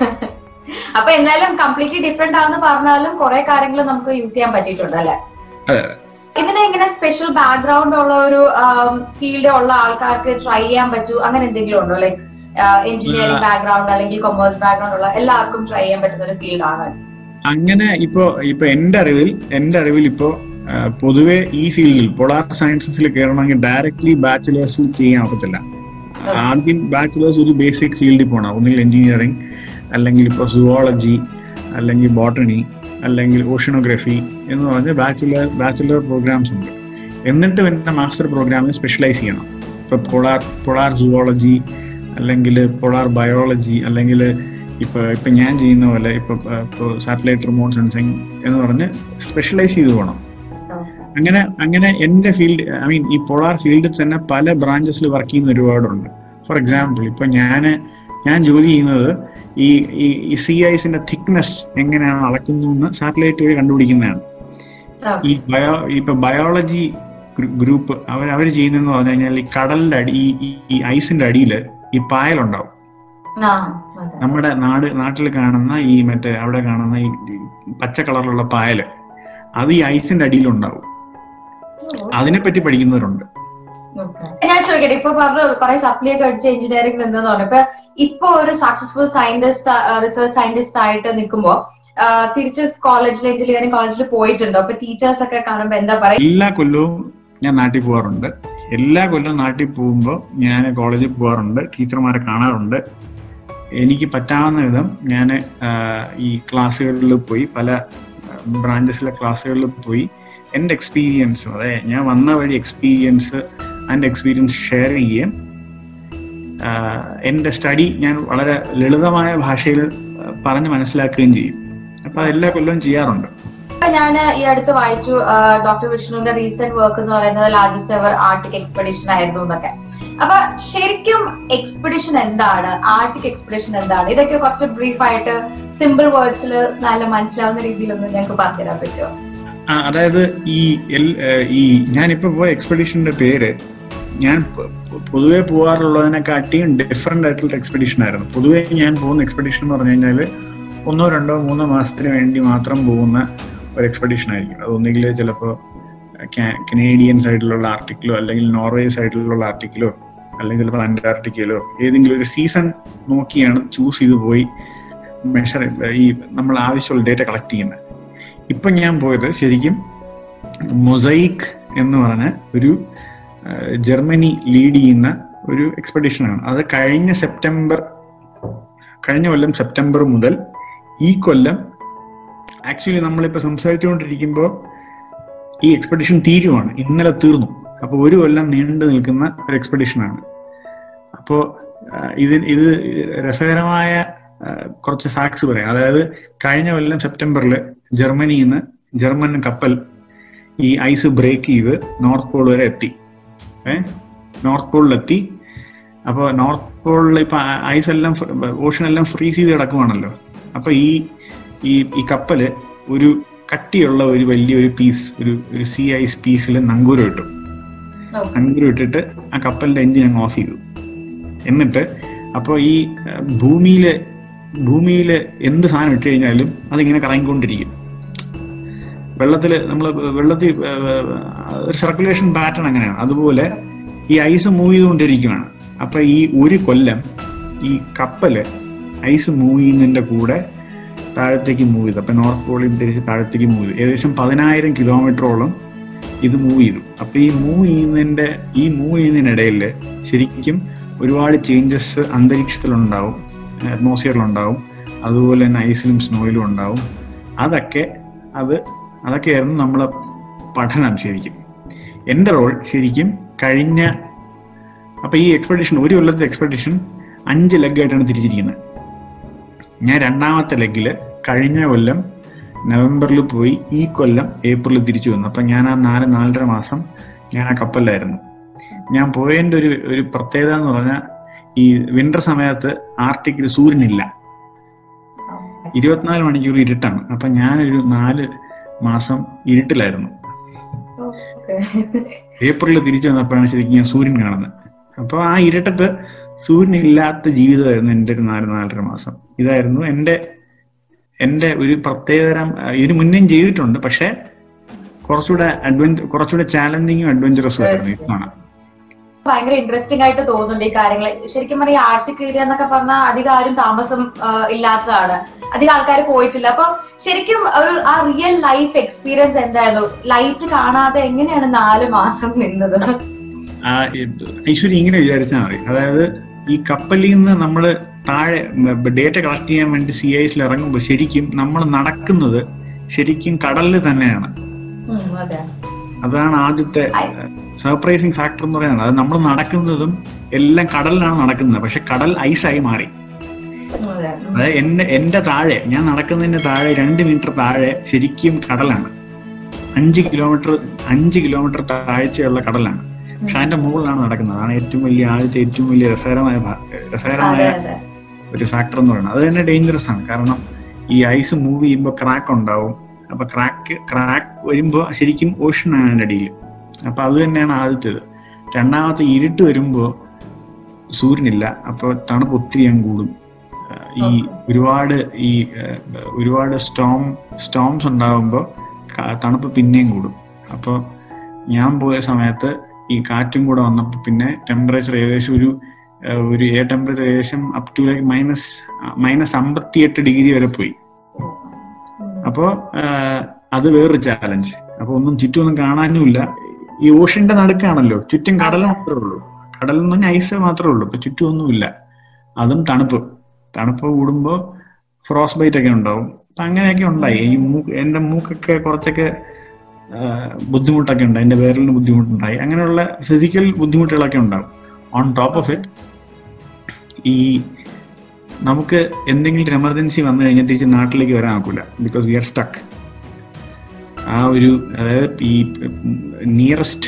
അപ്പൊ എന്നാലും കംപ്ലീറ്റ്ലി ഡിഫറെന്റ് ആണെന്ന് പറഞ്ഞാലും കുറെ കാര്യങ്ങൾ നമുക്ക് യൂസ് ചെയ്യാൻ പറ്റിയിട്ടുണ്ട് അല്ലെ അതെ. ഇതിന് ഇങ്ങനെ സ്പെഷ്യൽ ബാക്ക്ഗ്രൗണ്ട് ഉള്ള ഒരു ഫീൽഡ് ഉള്ള ആൾക്കാർക്ക് ട്രൈ ചെയ്യാൻ പറ്റൂ അങ്ങനെ എന്തെങ്കിലും ഉണ്ടോ ലൈക്ക് എഞ്ചിനീയറിംഗ് ബാക്ക്ഗ്രൗണ്ട് അല്ലെങ്കിൽ കൊമേഴ്സ് ബാക്ക്ഗ്രൗണ്ട് ഉള്ള എല്ലാവർക്കും ട്രൈ ചെയ്യാൻ പറ്റുന്ന ഒരു ഫീൽഡ് ആണ് അങ്ങനെ ഇപ്പോ ഇപ്പൊ എന്റെ അറിവിൽ എന്റെ അറിവിൽ ഇപ്പോ ആ, പൊതുവെ ഈ ഫീൽഡിൽ പൊളാർ സയൻസസിൽ കയറണമെങ്കിൽ ഡയറക്ട്ലി ബാച്ചിലേഴ്സിൽ ചെയ്യാൻ ഒക്കത്തില്ല ആദ്യം ബാച്ചിലേഴ്സ് ഒരു ബേസിക് ഫീൽഡിൽ പോകണം ഒന്നുകിൽ എഞ്ചിനീയറിംഗ് അല്ലെങ്കിൽ ഇപ്പോൾ സുവോളജി അല്ലെങ്കിൽ ബോട്ടണി അല്ലെങ്കിൽ ഓഷ്യനോഗ്രഫി എന്ന് പറഞ്ഞ ബാച്ചുലർ ബാച്ചുലർ പ്രോഗ്രാംസ് ഉണ്ട് എന്നിട്ട് പിന്നെ മാസ്റ്റർ പ്രോഗ്രാമിൽ സ്പെഷ്യലൈസ് ചെയ്യണം ഇപ്പൊ പൊളാർ പൊളാർ സുവോളജി അല്ലെങ്കിൽ പൊളാർ ബയോളജി അല്ലെങ്കിൽ ഇപ്പൊ ഇപ്പൊ ഞാൻ ചെയ്യുന്ന പോലെ ഇപ്പൊ ഇപ്പോൾ സാറ്റലൈറ്റ് റിമോട്ട് സെൻസിങ് എന്ന് പറഞ്ഞ് സ്പെഷ്യലൈസ് ചെയ്ത് പോകണം അങ്ങനെ അങ്ങനെ എന്റെ ഫീൽഡ് ഐ മീൻ ഈ പോളാർ ഫീൽഡിൽ തന്നെ പല ബ്രാഞ്ചസിൽ വർക്ക് ചെയ്യുന്ന ഒരുപാടുണ്ട് ഫോർ എക്സാമ്പിൾ ഇപ്പൊ ഞാൻ ഞാൻ ജോലി ചെയ്യുന്നത് ഈ ഈ സി ഐസിന്റെ തിക്നെസ് എങ്ങനെയാണ് അളക്കുന്നു എന്ന് സാറ്റലൈറ്റ് വഴി കണ്ടുപിടിക്കുന്നതാണ് ഈ ബയോ ഇപ്പൊ ബയോളജി ഗ്രൂപ്പ് അവർ അവർ ചെയ്യുന്നതെന്ന് പറഞ്ഞു കഴിഞ്ഞാൽ ഈ കടലിന്റെ അടി ഈ- ഈ ഐസിന്റെ അടിയിൽ ഈ പായലുണ്ടാവും നമ്മുടെ നാട് നാട്ടിൽ കാണുന്ന ഈ മറ്റേ അവിടെ കാണുന്ന ഈ പച്ച കളറിലുള്ള പായല് അത് ഈ ഐസിന്റെ അടിയിലുണ്ടാവും അതിനെപ്പറ്റി പഠിക്കുന്നവരുണ്ട് ഞാൻ ചോദിക്കട്ടെ ഇപ്പൊ പറഞ്ഞു കുറെ സപ്ലി ഒക്കെ അടിച്ച് എഞ്ചിനീയറിംഗ് നിന്നെന്ന് പറഞ്ഞു ഇപ്പൊ ഇപ്പൊ ഒരു സക്സസ്ഫുൾ സയന്റിസ്റ്റ് റിസർച്ച് സയന്റിസ്റ്റ് ആയിട്ട് നിൽക്കുമ്പോ ആ, തിരിച്ച് കോളേജിൽ എഞ്ചിനീയറിംഗ് കോളേജിൽ പോയിട്ടുണ്ടോ അപ്പൊ ടീച്ചേഴ്സ് ഒക്കെ കാണുമ്പോ എന്താ പറയാ എല്ലാ കൊല്ലവും ഞാൻ നാട്ടിൽ പോകാറുണ്ട് എല്ലാ കൊല്ലവും നാട്ടിൽ പോകുമ്പോൾ ഞാൻ കോളേജിൽ പോകാറുണ്ട് ടീച്ചർമാരെ കാണാറുണ്ട് എനിക്ക് പറ്റാവുന്ന വിധം ഞാൻ ഈ ക്ലാസ്സുകളിൽ പോയി പല ബ്രാഞ്ചസിലെ ക്ലാസ്സുകളിൽ പോയി എൻ്റെ എക്സ്പീരിയൻസ് അതായത് ഞാൻ വന്ന വഴി എക്സ്പീരിയൻസ് അതിൻ്റെ എക്സ്പീരിയൻസ് ഷെയർ ചെയ്യുകയും ആഹ് എൻ്റെ സ്റ്റഡി ഞാൻ വളരെ ലളിതമായ ഭാഷയിൽ പറഞ്ഞ് മനസ്സിലാക്കുകയും ചെയ്യും അപ്പൊ അത് എല്ലാ കൊല്ലവും ചെയ്യാറുണ്ട് ഞാൻ ഈ അടുത്ത് വായിച്ചു ഡോക്ടർ വിഷ്ണുവിന്റെ റീസെന്റ് വർക്ക് എന്ന് പറയുന്നത് ലാർജസ്റ്റ് എവർ ആർട്ടിക് എക്സ്പെഡിഷൻ ആയിരുന്നു എന്നൊക്കെ അപ്പൊ ശരിക്കും എക്സ്പെഡിഷൻ എന്താണ് ആർട്ടിക് എക്സ്പെഡിഷൻ എന്താണ് ഇതൊക്കെ കുറച്ച് ബ്രീഫ് ആയിട്ട് സിമ്പിൾ വേർഡ്സിൽ നല്ല മനസ്സിലാവുന്ന രീതിയിലൊന്നും ഞങ്ങൾക്ക് പറഞ്ഞുതരാൻ പറ്റുമോ ആ, അതായത് ഈ എൽ ഏഹ് ഈ ഞാനിപ്പോ പോയ എക്സ്പെഡീഷന്റെ പേര് ഞാൻ പൊ- പൊ- പൊതുവെ പോകാറുള്ളതിനെക്കാട്ടിയും ഡിഫറെന്റ് ആയിട്ടുള്ള എക്സ്പെഡീഷൻ ആയിരുന്നു പൊതുവെ ഞാൻ പോകുന്ന എക്സ്പെഡീഷൻ എന്ന് പറഞ്ഞു കഴിഞ്ഞാൽ ഒന്നോ രണ്ടോ മൂന്നോ മാസത്തിന് വേണ്ടി മാത്രം പോകുന്ന ഒരു എക്സ്പെഡീഷൻ ആയിരിക്കും അത് ഒന്നുകിൽ ചിലപ്പോൾ കനേഡിയൻ സൈഡിലുള്ള ആർട്ടിക്കിലോ അല്ലെങ്കിൽ നോർവേ സൈഡിലുള്ള ആർട്ടിക്കിലോ അല്ലെങ്കിൽ ചിലപ്പോൾ അന്റാർട്ടിക്കയിലോ ഏതെങ്കിലും ഒരു സീസൺ നോക്കിയാണ് ചൂസ് ചെയ്ത് പോയി മെഷർ ഈ നമ്മൾ ആവശ്യമുള്ള ഡേറ്റ കളക്ട് ചെയ്യുന്നത് ഇപ്പം ഞാൻ പോയത് ശരിക്കും മൊസൈക്ക് എന്ന് പറഞ്ഞ ഒരു ആ, ജർമ്മനി ലീഡ് ചെയ്യുന്ന ഒരു എക്സ്പെഡിഷനാണ് അത് കഴിഞ്ഞ സെപ്റ്റംബർ കഴിഞ്ഞ കൊല്ലം സെപ്റ്റംബർ മുതൽ ഈ കൊല്ലം ആക്ച്വലി നമ്മളിപ്പോൾ സംസാരിച്ചുകൊണ്ടിരിക്കുമ്പോൾ ഈ എക്സ്പെഡിഷൻ തീരുവാണ് ഇന്നലെ തീർന്നു അപ്പോൾ ഒരു കൊല്ലം നീണ്ടു നിൽക്കുന്ന ഒരു എക്സ്പെഡിഷനാണ് അപ്പോൾ ഇത് ഇത് രസകരമായ ആ, കുറച്ച് ഫാക്ട്സ് പറയാം അതായത് കഴിഞ്ഞ കൊല്ലം സെപ്റ്റംബറിൽ ജർമ്മനിയിൽ നിന്ന് ജർമ്മൻ കപ്പൽ ഈ ഐസ് ബ്രേക്ക് ചെയ്ത് നോർത്ത് പോൾ വരെ എത്തി ഏ നോർത്ത് പോളിലെത്തി അപ്പോൾ നോർത്ത് പോളിൽ ഇപ്പൊ ഐസ് എല്ലാം ഓഷൻ എല്ലാം ഫ്രീസ് ചെയ്ത് കിടക്കുവാണല്ലോ അപ്പൊ ഈ ഈ ഈ കപ്പല് ഒരു കട്ടിയുള്ള ഒരു വലിയൊരു പീസ് ഒരു ഒരു സി ഐസ് പീസിൽ നങ്കൂരം ഇട്ടു നങ്കൂരം ഇട്ടിട്ട് ആ കപ്പലിന്റെ എഞ്ചിൻ അങ്ങ് ഓഫ് ചെയ്തു എന്നിട്ട് അപ്പോൾ ഈ ഭൂമിയിൽ ഭൂമിയിൽ എന്ത് സാധനം ഇട്ട് കഴിഞ്ഞാലും അതിങ്ങനെ കറങ്ങിക്കൊണ്ടിരിക്കും വെള്ളത്തിൽ നമ്മൾ വെള്ളത്തിൽ ഒരു സർക്കുലേഷൻ പാറ്റേൺ അങ്ങനെയാണ് അതുപോലെ ഈ ഐസ് മൂവ് ചെയ്തുകൊണ്ടിരിക്കുകയാണ് അപ്പൊ ഈ ഒരു കൊല്ലം ഈ കപ്പല് ഐസ് മൂവ് ചെയ്യുന്നതിന്റെ കൂടെ താഴത്തേക്ക് മൂവ് ചെയ്തു അപ്പൊ നോർത്ത് പോളിൽ നിന്ന് തിരിച്ച് താഴത്തേക്ക് മൂവ് ചെയ്തു ഏകദേശം പതിനായിരം കിലോമീറ്ററോളം ഇത് മൂവ് ചെയ്തു അപ്പൊ ഈ മൂവ് ചെയ്യുന്നതിന്റെ ഈ മൂവ് ചെയ്യുന്നതിനിടയിൽ ശരിക്കും ഒരുപാട് ചേഞ്ചസ് അന്തരീക്ഷത്തിലുണ്ടാവും അറ്റ്മോസ്ഫിയറിലുണ്ടാവും അതുപോലെ തന്നെ ഐസിലും സ്നോയിലും ഉണ്ടാവും അതൊക്കെ അത് അതൊക്കെയായിരുന്നു നമ്മളെ പഠനം ശരിക്കും എൻ്റെ റോൾ ശരിക്കും കഴിഞ്ഞ അപ്പൊ ഈ എക്സ്പെഡിഷൻ ഒരു കൊല്ലത്തെ എക്സ്പെഡിഷൻ അഞ്ച് ലെഗായിട്ടാണ് തിരിച്ചിരിക്കുന്നത് ഞാൻ രണ്ടാമത്തെ ലെഗില് കഴിഞ്ഞ കൊല്ലം നവംബറിൽ പോയി ഈ കൊല്ലം ഏപ്രിലിൽ തിരിച്ചു വന്നു അപ്പൊ ഞാൻ ആ നാല് നാലര മാസം ഞാൻ ആ കപ്പലിലായിരുന്നു ഞാൻ പോയതിന്റെ ഒരു ഒരു പ്രത്യേകത എന്ന് പറഞ്ഞാൽ ഈ വിന്റർ സമയത്ത് ആർട്ടിക്കിൽ സൂര്യനില്ല ഇരുപത്തിനാല് മണിക്കൂർ ഇരുട്ടാണ് അപ്പൊ ഞാനൊരു നാല് മാസം ഇരുട്ടിലായിരുന്നു ഏപ്രിലിൽ തിരിച്ചു വന്നപ്പോഴാണ് ശരിക്കും ഞാൻ സൂര്യൻ കാണുന്നത് അപ്പോൾ ആ ഇരുട്ടത്ത് സൂര്യനില്ലാത്ത ജീവിതമായിരുന്നു എൻ്റെ ഒരു നാല് നാലര മാസം ഇതായിരുന്നു എൻ്റെ എൻ്റെ ഒരു പ്രത്യേകതരം ഇതിന് മുന്നേയും ചെയ്തിട്ടുണ്ട് പക്ഷെ കുറച്ചുകൂടെ അഡ്വഞ്ചർ കുറച്ചുകൂടെ ചാലഞ്ചിങ്ങും അഡ്വഞ്ചറസും ആയിരുന്നു ഇതാണ് ഭയങ്കര ഇൻട്രസ്റ്റിംഗ് ആയിട്ട് തോന്നുന്നുണ്ട് ഈ കാര്യങ്ങൾ ശരിക്കും പറഞ്ഞാൽ ആർട്ടിക് ഏരിയ എന്നൊക്കെ പറഞ്ഞാൽ അധികം ആരും താമസം ആ, ഇല്ലാത്തതാണ് അധികം ആൾക്കാർ പോയിട്ടില്ല അപ്പൊ ശരിക്കും ഒരു ആ റിയൽ ലൈഫ് എക്സ്പീരിയൻസ് എന്തായിരുന്നു ലൈറ്റ് കാണാതെ എങ്ങനെയാണ് നാല് മാസം നിന്നത് ആ, ഇത് ഐശ്വര്യ ഇങ്ങനെ വിചാരിച്ചാൽ മതി അതായത് ഈ കപ്പലിൽ നിന്ന് നമ്മൾ താഴെ ഡേറ്റ കളക്ട് ചെയ്യാൻ വേണ്ടി സി ഐസിൽ ഇറങ്ങുമ്പോൾ ശരിക്കും നമ്മൾ നടക്കുന്നത് ശരിക്കും കടലിൽ തന്നെയാണ് ഉം, അതെ അതാണ് ആദ്യത്തെ സർപ്രൈസിങ് ഫാക്ടർ എന്ന് പറയുന്നത് അത് നമ്മൾ നടക്കുന്നതും എല്ലാം കടലിലാണ് നടക്കുന്നത് പക്ഷെ കടൽ ഐസായി മാറി ഉം, അതെ ഉം. അതായത് എന്റെ എന്റെ താഴെ ഞാൻ നടക്കുന്നതിന്റെ താഴെ രണ്ട് മീറ്റർ താഴെ ശരിക്കും കടലാണ് അഞ്ച് കിലോമീറ്റർ അഞ്ച് കിലോമീറ്റർ താഴ്ചയുള്ള കടലാണ് പക്ഷെ അതിന്റെ മുകളിലാണ് നടക്കുന്നത് അതാണ് ഏറ്റവും വലിയ ആദ്യത്തെ ഏറ്റവും വലിയ രസകരമായ ഭാ- രസകരമായ അതെ അതെ ഒരു ഫാക്ടർ എന്ന് പറയുന്നത് അത് തന്നെ ഡേഞ്ചറസ് ആണ് കാരണം ഈ ഐസ് മൂവ് ചെയ്യുമ്പോൾ ക്രാക്ക് ഉണ്ടാവും അപ്പൊ ക്രാക്ക് ക്രാക്ക് വരുമ്പോൾ ശരിക്കും ഓഷനാണ് അതിന്റെ അടിയിൽ അപ്പൊ അത് തന്നെയാണ് ആദ്യത്തേത് രണ്ടാമത്തെ ഇരുട്ട് വരുമ്പോൾ സൂര്യനില്ല അപ്പോൾ തണുപ്പ് ഒത്തിരി അങ്ങ് കൂടും ആ, ഈ ഒരുപാട് ഈ ആ, ഒരുപാട് സ്റ്റോം സ്റ്റോംസ് ഉണ്ടാകുമ്പോൾ തണുപ്പ് പിന്നെയും കൂടും അപ്പോൾ ഞാൻ പോയ സമയത്ത് ഈ കാറ്റും കൂടെ വന്നപ്പോൾ പിന്നെ ടെമ്പറേച്ചർ ഏകദേശം ഒരു ആ, ഒരു എയർ ടെമ്പറേച്ചർ ഏകദേശം up to like minus minus അമ്പത്തിയെട്ട് ഡിഗ്രി വരെ പോയി ഉം. അപ്പോൾ അത് വേറൊരു ചാലഞ്ച് അപ്പൊ ഒന്നും ചുറ്റുമൊന്നും കാണാനുമില്ല ഈ ഓഷന്റെ നടുക്കാണല്ലോ ചുറ്റും കടൽ മാത്രമേ ഉള്ളൂ കടൽ എന്ന് പറഞ്ഞാൽ ഐസ് മാത്രമേ ഉള്ളൂ ഇപ്പൊ ചുറ്റും ഒന്നുമില്ല അതും തണുപ്പ് തണുപ്പ് കൂടുമ്പോ ഫ്രോസ് ബൈറ്റ് ഒക്കെ ഉണ്ടാവും അപ്പൊ അങ്ങനെയൊക്കെ ഉണ്ടായി ഈ മൂക്ക് എന്റെ മൂക്കൊക്കെ കുറച്ചൊക്കെ ആ, ബുദ്ധിമുട്ടൊക്കെ ഉണ്ട് എന്റെ വേരലിന് ബുദ്ധിമുട്ടുണ്ടായി അങ്ങനെയുള്ള ഫിസിക്കൽ ബുദ്ധിമുട്ടുകളൊക്കെ ഉണ്ടാവും ഓൺ ടോപ്പ് ഓഫ് ഇറ്റ് ഈ നമുക്ക് എന്തെങ്കിലും ഒരു എമർജൻസി വന്നു കഴിഞ്ഞാൽ തിരിച്ച് നാട്ടിലേക്ക് വരാൻ ആക്കൂല ബിക്കോസ് വി ആർ സ്റ്റക്ക് ആ ഒരു അതായത് ഈ നിയറസ്റ്റ്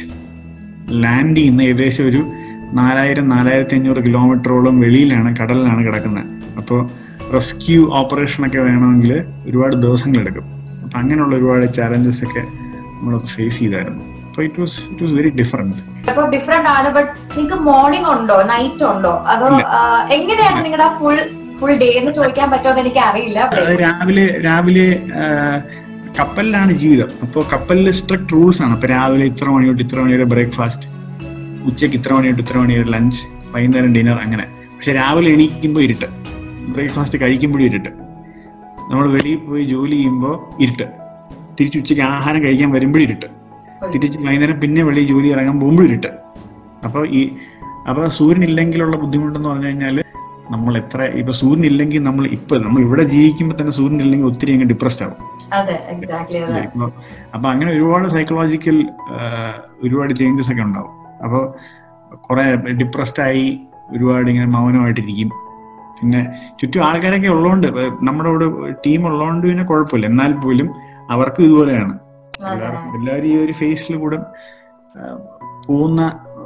ലാൻഡ് ചെയ്യുന്ന ഏകദേശം ഒരു നാലായിരം നാലായിരത്തി അഞ്ഞൂറ് കിലോമീറ്ററോളം വെളിയിലാണ് കടലിലാണ് കിടക്കുന്നത് അപ്പോൾ റെസ്ക്യൂ ഓപ്പറേഷനൊക്കെ വേണമെങ്കിൽ ഒരുപാട് ദിവസങ്ങളെടുക്കും അപ്പം അങ്ങനെയുള്ള ഒരുപാട് ചാലഞ്ചസ് ഒക്കെ നമ്മൾ ഫേസ് ചെയ്തായിരുന്നു അപ്പോൾ it was it was very different അപ്പൊ ഡിഫറെന്റ് ആണ് ബട്ട് നിങ്ങൾക്ക് മോർണിംഗ് ഉണ്ടോ നൈറ്റ് ഉണ്ടോ അതോ ഇല്ല. ആ, എങ്ങനെയാണ് നിങ്ങളുടെ ഫുൾ ഫുൾ ഡേ എന്ന് ചോദിക്കാൻ പറ്റുമോ എന്ന് എനിക്ക് അറിയില്ല അത് രാവിലെ രാവിലെ ആ, കപ്പലിലാണ് ജീവിതം അപ്പോൾ കപ്പലിൽ സ്ട്രിക്ട് റൂൾസ് ആണ് അപ്പൊ രാവിലെ ഇത്ര മണി തൊട്ട് ഇത്ര മണി വരെ ബ്രേക്ക്ഫാസ്റ്റ് ഉച്ചയ്ക്ക് ഇത്ര മണി തൊട്ട് ഇത്ര മണി വരെ ലഞ്ച് വൈകുന്നേരം ഡിന്നർ അങ്ങനെ പക്ഷെ രാവിലെ എണീക്കുമ്പോൾ ഇരുട്ട് ബ്രേക്ക്ഫാസ്റ്റ് കഴിക്കുമ്പോഴും ഇരുട്ട് നമ്മൾ വെളിയിൽ പോയി ജോലി ചെയ്യുമ്പോൾ ഇരുട്ട് തിരിച്ച് ഉച്ചയ്ക്ക് ആഹാരം കഴിക്കാൻ വരുമ്പോഴും ഇരുട്ട് തിരിച്ച് വൈകുന്നേരം പിന്നെ വെളിയിൽ ജോലി ഇറങ്ങാൻ പോകുമ്പോഴും ഇരുട്ട് അപ്പോൾ ഈ അപ്പോൾ സൂര്യൻ ഇല്ലെങ്കിലുള്ള ബുദ്ധിമുട്ടെന്ന് പറഞ്ഞു കഴിഞ്ഞാൽ നമ്മൾ എത്ര ഇപ്പൊ സൂര്യൻ ഇല്ലെങ്കിൽ നമ്മൾ ഇപ്പൊ നമ്മൾ ഇവിടെ ജീവിക്കുമ്പോൾ തന്നെ സൂര്യൻ ഇല്ലെങ്കിൽ ഒത്തിരി അങ്ങ് ഡിപ്രസ്ഡ് ആവും അതെ എക്സാക്ട്ലി അതെ ഇപ്പൊ അപ്പൊ അങ്ങനെ ഒരുപാട് സൈക്കോളജിക്കൽ ഒരുപാട് ചേഞ്ചസ് ഒക്കെ ഉണ്ടാവും അപ്പോൾ കുറെ ഡിപ്രസ്ഡ് ആയി ഒരുപാട് ഇങ്ങനെ മൗനമായിട്ടിരിക്കും പിന്നെ ചുറ്റും ആൾക്കാരൊക്കെ ഉള്ളതുകൊണ്ട് ഏർ നമ്മുടെ കൂടെ ടീം ഉള്ളതുകൊണ്ട് പിന്നെ കുഴപ്പമില്ല എന്നാൽ പോലും അവർക്കും ഇതുപോലെയാണ് അതെ എല്ലാവർക്കും എല്ലാവരും ഈ ഒരു ഫേസിൽ കൂടെ ആ, പോകുന്ന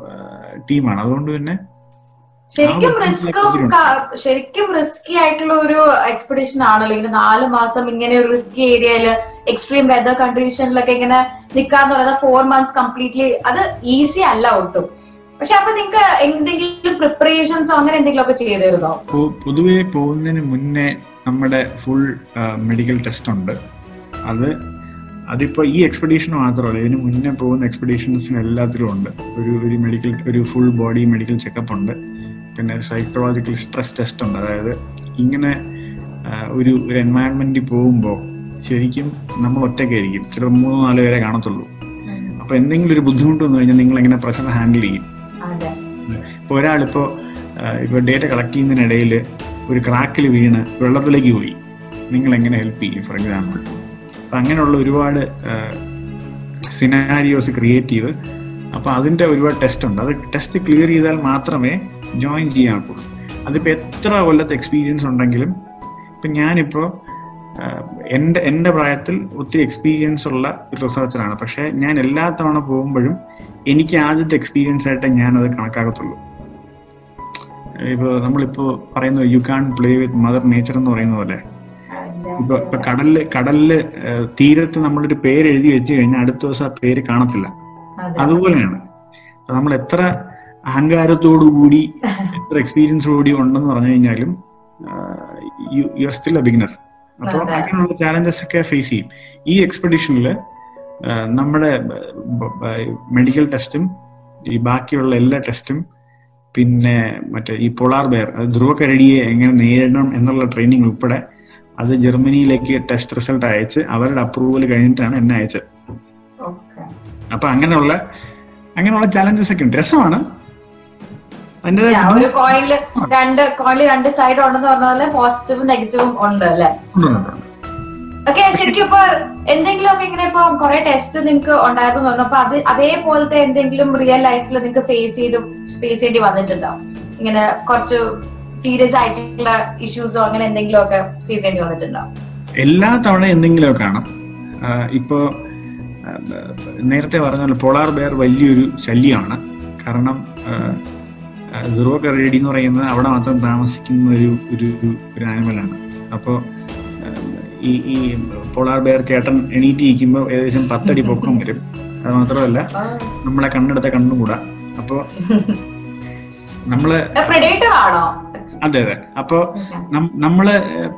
ടീമാണ് അതുകൊണ്ട് പിന്നെ ശരിക്കും ആ, റിസ്ക്കും ശരിക്കും റിസ്കി ആയിട്ടുള്ള ഒരു എക്സ്പെഡിഷൻ ആണല്ലോ ഇങ്ങനെ നാല് മാസം ഇങ്ങനെ ഒരു റിസ്കി ഏരിയയില് എക്സ്ട്രീം വെതർ കണ്ടീഷനിലൊക്കെ ഇങ്ങനെ നിക്കാന്ന് പറയുന്നത് ഫോർ മന്ത്സ് കംപ്ലീറ്റ്ലി അത് ഈസി അല്ല ഒട്ടും പക്ഷെ അപ്പൊ നിങ്ങക്ക് എന്തെങ്കിലും പ്രിപ്പറേഷൻസോ അങ്ങനെ എന്തെങ്കിലും ഒക്കെ ചെയ്തിരുന്നോ പൊ- പൊതുവെ പോകുന്നതിന് മുന്നേ നമ്മുടെ ഫുൾ മെഡിക്കൽ ടെസ്റ്റ് ഉണ്ട് അത് അതിപ്പോ ഈ എക്സ്പെഡീഷൻ മാത്രമല്ല ഇതിന് മുന്നേ പോകുന്ന എക്സ്പെഡീഷൻസിന് എല്ലാത്തിലും ഉണ്ട് ഒരു ഒരു മെഡിക്കൽ ഒരു ഫുൾ ബോഡി മെഡിക്കൽ ചെക്കപ്പ് ഉണ്ട് പിന്നെ സൈക്കോളജിക്കൽ സ്ട്രെസ് ടെസ്റ്റ് ഉണ്ട് അതായത് ഇങ്ങനെ ആ, ഒരു ഒരു എൻവയൺമെന്റിൽ പോകുമ്പോൾ ശരിക്കും നമ്മൾ ഒറ്റയ്ക്കായിരിക്കും ചിലപ്പോൾ മൂന്നോ നാലോ പേരെ കാണത്തുള്ളൂ അപ്പൊ എന്തെങ്കിലും ഒരു ബുദ്ധിമുട്ട് വന്നു കഴിഞ്ഞാൽ നിങ്ങൾ എങ്ങനെ പ്രഷർ ഹാൻഡിൽ ചെയ്യും അതെ ഇപ്പോൾ ഒരാളിപ്പോൾ ഇപ്പോൾ ഡേറ്റ കളക്ട് ചെയ്യുന്നതിനിടയിൽ ഒരു ക്രാക്കിൽ വീണ് വെള്ളത്തിലേക്ക് പോയി നിങ്ങൾ എങ്ങനെ ഹെൽപ്പ് ചെയ്യും ഫോർ എക്സാമ്പിൾ അപ്പം അങ്ങനെയുള്ള ഒരുപാട് സിനാരിയോസ് ക്രിയേറ്റ് ചെയ്ത് അപ്പോൾ അതിൻ്റെ ഒരുപാട് ടെസ്റ്റ് ഉണ്ട് അത് ടെസ്റ്റ് ക്ലിയർ ചെയ്താൽ മാത്രമേ ജോയിൻ ചെയ്യാൻ ഒക്കുള്ളൂ അതിപ്പോൾ എത്ര കൊല്ലത്തെ എക്സ്പീരിയൻസ് ഉണ്ടെങ്കിലും ഇപ്പം ഞാനിപ്പോൾ എൻ്റെ എൻ്റെ പ്രായത്തിൽ ഒത്തിരി എക്സ്പീരിയൻസ് ഉള്ള ഒരു റിസർച്ചറാണ് പക്ഷേ ഞാൻ എല്ലാ തവണ പോകുമ്പോഴും എനിക്ക് ആദ്യത്തെ എക്സ്പീരിയൻസ് ആയിട്ട് ഞാൻ അത് കണക്കാക്കത്തുള്ളൂ ഇപ്പോൾ നമ്മളിപ്പോൾ പറയുന്നത് you can play with mother nature എന്ന് പറയുന്ന പോലെ ഇപ്പൊ ഇപ്പൊ കടലില് കടലില് ഏഹ്, തീരത്ത് നമ്മളൊരു പേര് എഴുതി വെച്ച് കഴിഞ്ഞാൽ അടുത്ത ദിവസം ആ പേര് കാണത്തില്ല അതെ അതുപോലെയാണ് അപ്പൊ നമ്മൾ എത്ര അഹങ്കാരത്തോടു കൂടി എത്ര എക്സ്പീരിയൻസോടുകൂടി ഉണ്ടെന്ന് പറഞ്ഞു കഴിഞ്ഞാലും you are still a beginner അപ്പോൾ അതെ. അങ്ങനെയുള്ള ചാലഞ്ചസ് ഒക്കെ ഫേസ് ചെയ്യും ഈ എക്സ്പെഡിഷനിൽ നമ്മുടെ മെഡിക്കൽ ടെസ്റ്റും ഈ ബാക്കിയുള്ള എല്ലാ ടെസ്റ്റും പിന്നെ മറ്റേ ഈ പോളാർ ബെയർ ധ്രുവക്കരടിയെ എങ്ങനെ നേരിടണം എന്നുള്ള ട്രെയിനിങ് ഉൾപ്പെടെ അത് ജർമ്മനിയിലേക്ക് ടെസ്റ്റ് റിസൾട്ട് അയച്ച് അവരുടെ അപ്രൂവൽ കഴിഞ്ഞിട്ടാണ് എന്നെ അയച്ചത് ഓക്കെ അപ്പൊ അങ്ങനെയുള്ള അങ്ങനെയുള്ള ചാലഞ്ചസ് ഒക്കെ ഉണ്ട് രസമാണ് അതിന്റെ ഒരു കോയിനില് രണ്ട് കോയിനിൽ രണ്ട് സൈഡ് ഉണ്ടെന്ന് പറഞ്ഞ പോലെ പോസിറ്റീവും നെഗറ്റീവും ഉണ്ട് അല്ലെ ഓക്കെ ശരിക്കും ഇപ്പൊ എന്തെങ്കിലും ഒക്കെ ഇങ്ങനെ ഇപ്പൊ കുറെ ടെസ്റ്റ് നിങ്ങൾക്ക് ഉണ്ടായിരുന്നു പറഞ്ഞു അപ്പൊ അത് അതേപോലത്തെ എന്തെങ്കിലും റിയൽ ലൈഫിൽ നിങ്ങൾക്ക് ഫേസ് ചെയ്ത് ഫേസ് ചെയ്യേണ്ടി വന്നിട്ടുണ്ടോ ഇങ്ങനെ കുറച്ച് സീരിയസ് ആയിട്ടുള്ള ഇഷ്യൂസോ അങ്ങനെ എന്തെങ്കിലും ഒക്കെ ഫേസ് ചെയ്യേണ്ടി വന്നിട്ടുണ്ടോ എല്ലാ തവണ എന്തെങ്കിലുമൊക്കെ കാണും ആഹ് ഇപ്പോ ആഹ് നേരത്തെ പറഞ്ഞ പോലെ പോളാർ ബെയർ വലിയൊരു ശല്യമാണ് കാരണം ധ്രുവ കറേഡി എന്ന് പറയുന്നത് അവിടെ മാത്രം താമസിക്കുന്ന ഒരു ഒരു ഒരു ആനിമലാണ് അപ്പോൾ ഈ ഈ പോളാർ ബെയർ ചേട്ടൻ എണീറ്റ് ഇരിക്കുമ്പോൾ ഏകദേശം പത്തടി പൊക്കം വരും അത് മാത്രമല്ല നമ്മളെ കണ്ണെടുത്ത കണ്ണും കൂടാ അപ്പോൾ നമ്മള് പ്രെഡേറ്റർ ആണോ അതെ അതെ അപ്പോ നം- നമ്മള്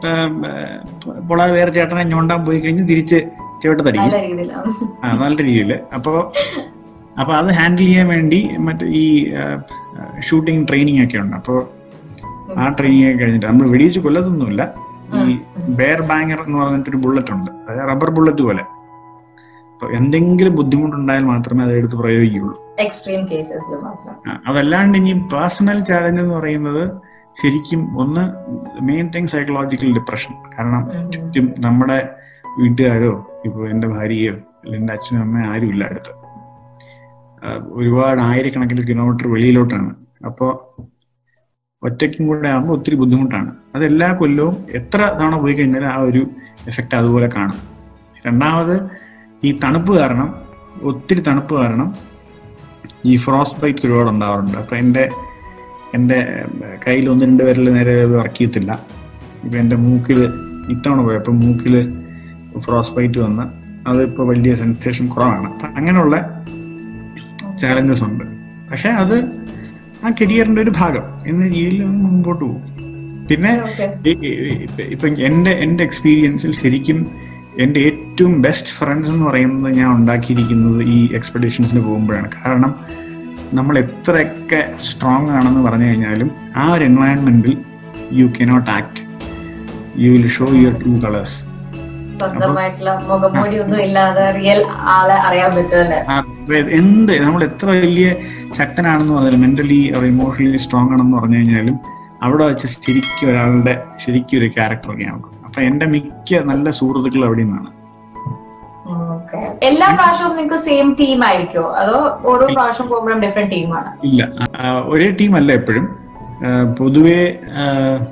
പോളാർ ബെയർ ചേട്ടനെ ഞോണ്ടാൻ പോയി കഴിഞ്ഞ് തിരിച്ച് ചേട്ടത്തടിക്കും നല്ല രീതിയിലാണ് ആ, നല്ല രീതിയിൽ അപ്പോ അപ്പൊ അത് ഹാൻഡിൽ ചെയ്യാൻ വേണ്ടി മറ്റേ ഈ ഷൂട്ടിംഗ് ട്രെയിനിങ് ഒക്കെ ഉണ്ട് അപ്പോ ആ ട്രെയിനിങ് ഒക്കെ കഴിഞ്ഞിട്ട് നമ്മൾ വെടിവെച്ച് കൊല്ലത്തൊന്നുമില്ല ഈ ബെയർ ബാങ്ങർ എന്ന് പറഞ്ഞിട്ടൊരു ബുള്ളറ്റ് ഉണ്ട് അതായത് റബ്ബർ ബുള്ളറ്റ് പോലെ അപ്പൊ എന്തെങ്കിലും ബുദ്ധിമുട്ടുണ്ടായാൽ മാത്രമേ അത് എടുത്ത് പ്രയോഗിക്കുകയുള്ളൂ എക്സ്ട്രീം കേസസിൽ മാത്രം ആ, അതല്ലാണ്ട് ഇനി പേഴ്സണൽ ചാലഞ്ച് എന്ന് പറയുന്നത് ശരിക്കും ഒന്ന് മെയിൻ തിങ് സൈക്കോളജിക്കൽ ഡിപ്രഷൻ കാരണം ഉം. ചുറ്റും നമ്മുടെ വീട്ടുകാരോ ഇപ്പൊ എന്റെ ഭാര്യയോ അല്ലെങ്കിൽ എന്റെ അച്ഛനും അമ്മയും ആരും ഇല്ല അടുത്ത് ആ, ഒരുപാട് ആയിരക്കണക്കിന് കിലോമീറ്റർ വെളിയിലോട്ടാണ് അപ്പോൾ ഒറ്റയ്ക്കും കൂടെ ആകുമ്പോൾ ഒത്തിരി ബുദ്ധിമുട്ടാണ് അത് എല്ലാ കൊല്ലവും എത്ര തവണ പോയി കഴിഞ്ഞാൽ ആ ഒരു എഫക്റ്റ് അതുപോലെ കാണും രണ്ടാമത് ഈ തണുപ്പ് കാരണം ഒത്തിരി തണുപ്പ് കാരണം ഈ ഫ്രോസ്റ്റ് ബൈറ്റ്സ് ഒരുപാട് ഉണ്ടാവാറുണ്ട് അപ്പൊ എൻ്റെ എൻ്റെ കയ്യിൽ ഒന്ന് രണ്ട് വിരൽ നേരെ വർക്ക് ചെയ്യത്തില്ല ഇപ്പൊ എൻ്റെ മൂക്കിൽ ഇത്തവണ പോയപ്പോൾ മൂക്കിൽ ഫ്രോസ്റ്റ് ബൈറ്റ് വന്ന് അതിപ്പോൾ വലിയ സെൻസേഷൻ കുറവാണ് അപ്പൊ അങ്ങനെയുള്ള ചാലഞ്ചസ് ഉണ്ട് പക്ഷെ അത് ആ കരിയറിന്റെ ഒരു ഭാഗം എന്ന രീതിയിൽ അങ്ങ് മുമ്പോട്ട് പോകും പിന്നെ ഓക്കെ ഈ- ഈ- ഈ- ഇപ്പൊ എന്റെ എന്റെ എക്സ്പീരിയൻസിൽ ശരിക്കും എന്റെ ഏറ്റവും ബെസ്റ്റ് ഫ്രണ്ട്സ് എന്ന് പറയുന്നത് ഞാൻ ഉണ്ടാക്കിയിരിക്കുന്നത് ഈ എക്സ്പെഡീഷൻസിന് പോകുമ്പോഴാണ് കാരണം നമ്മൾ എത്രയൊക്കെ സ്ട്രോങ് ആണെന്ന് പറഞ്ഞു കഴിഞ്ഞാലും ആ ഒരു എൻവയൺമെന്റിൽ you cannot act you will show your true colours സ്വന്തമായിട്ടുള്ള മുഖംമൂടി ഒന്നും ഇല്ലാതെ റിയൽ ആളെ അറിയാൻ പറ്റുമല്ലേ എന്ത് നമ്മൾ എത്ര വലിയ ശക്തനാണെന്ന് പറഞ്ഞാലും മെന്റലി or ഇമോഷണലി സ്ട്രോങ് ആണെന്ന് പറഞ്ഞു കഴിഞ്ഞാലും അവിടെ വെച്ച് ശരിക്കും ഒരാളുടെ ശരിക്കും ഒരു ക്യാരക്ടറൊക്കെ നമുക്ക് അപ്പൊ എന്റെ മിക്ക നല്ല സുഹൃത്തുക്കൾ അവിടെ നിന്നാണ് ഓക്കെ എല്ലാ പ്രാവശ്യവും നിങ്ങൾക്ക് സെയിം ടീം ആയിരിക്കോ അതോ ഓരോ പ്രാവശ്യം പോകുമ്പോഴും ഡിഫറെന്റ് ടീമാണ് ഇല്ല ആ, ഒരേ ടീം അല്ല എപ്പോഴും ആ, പൊതുവെ ആ,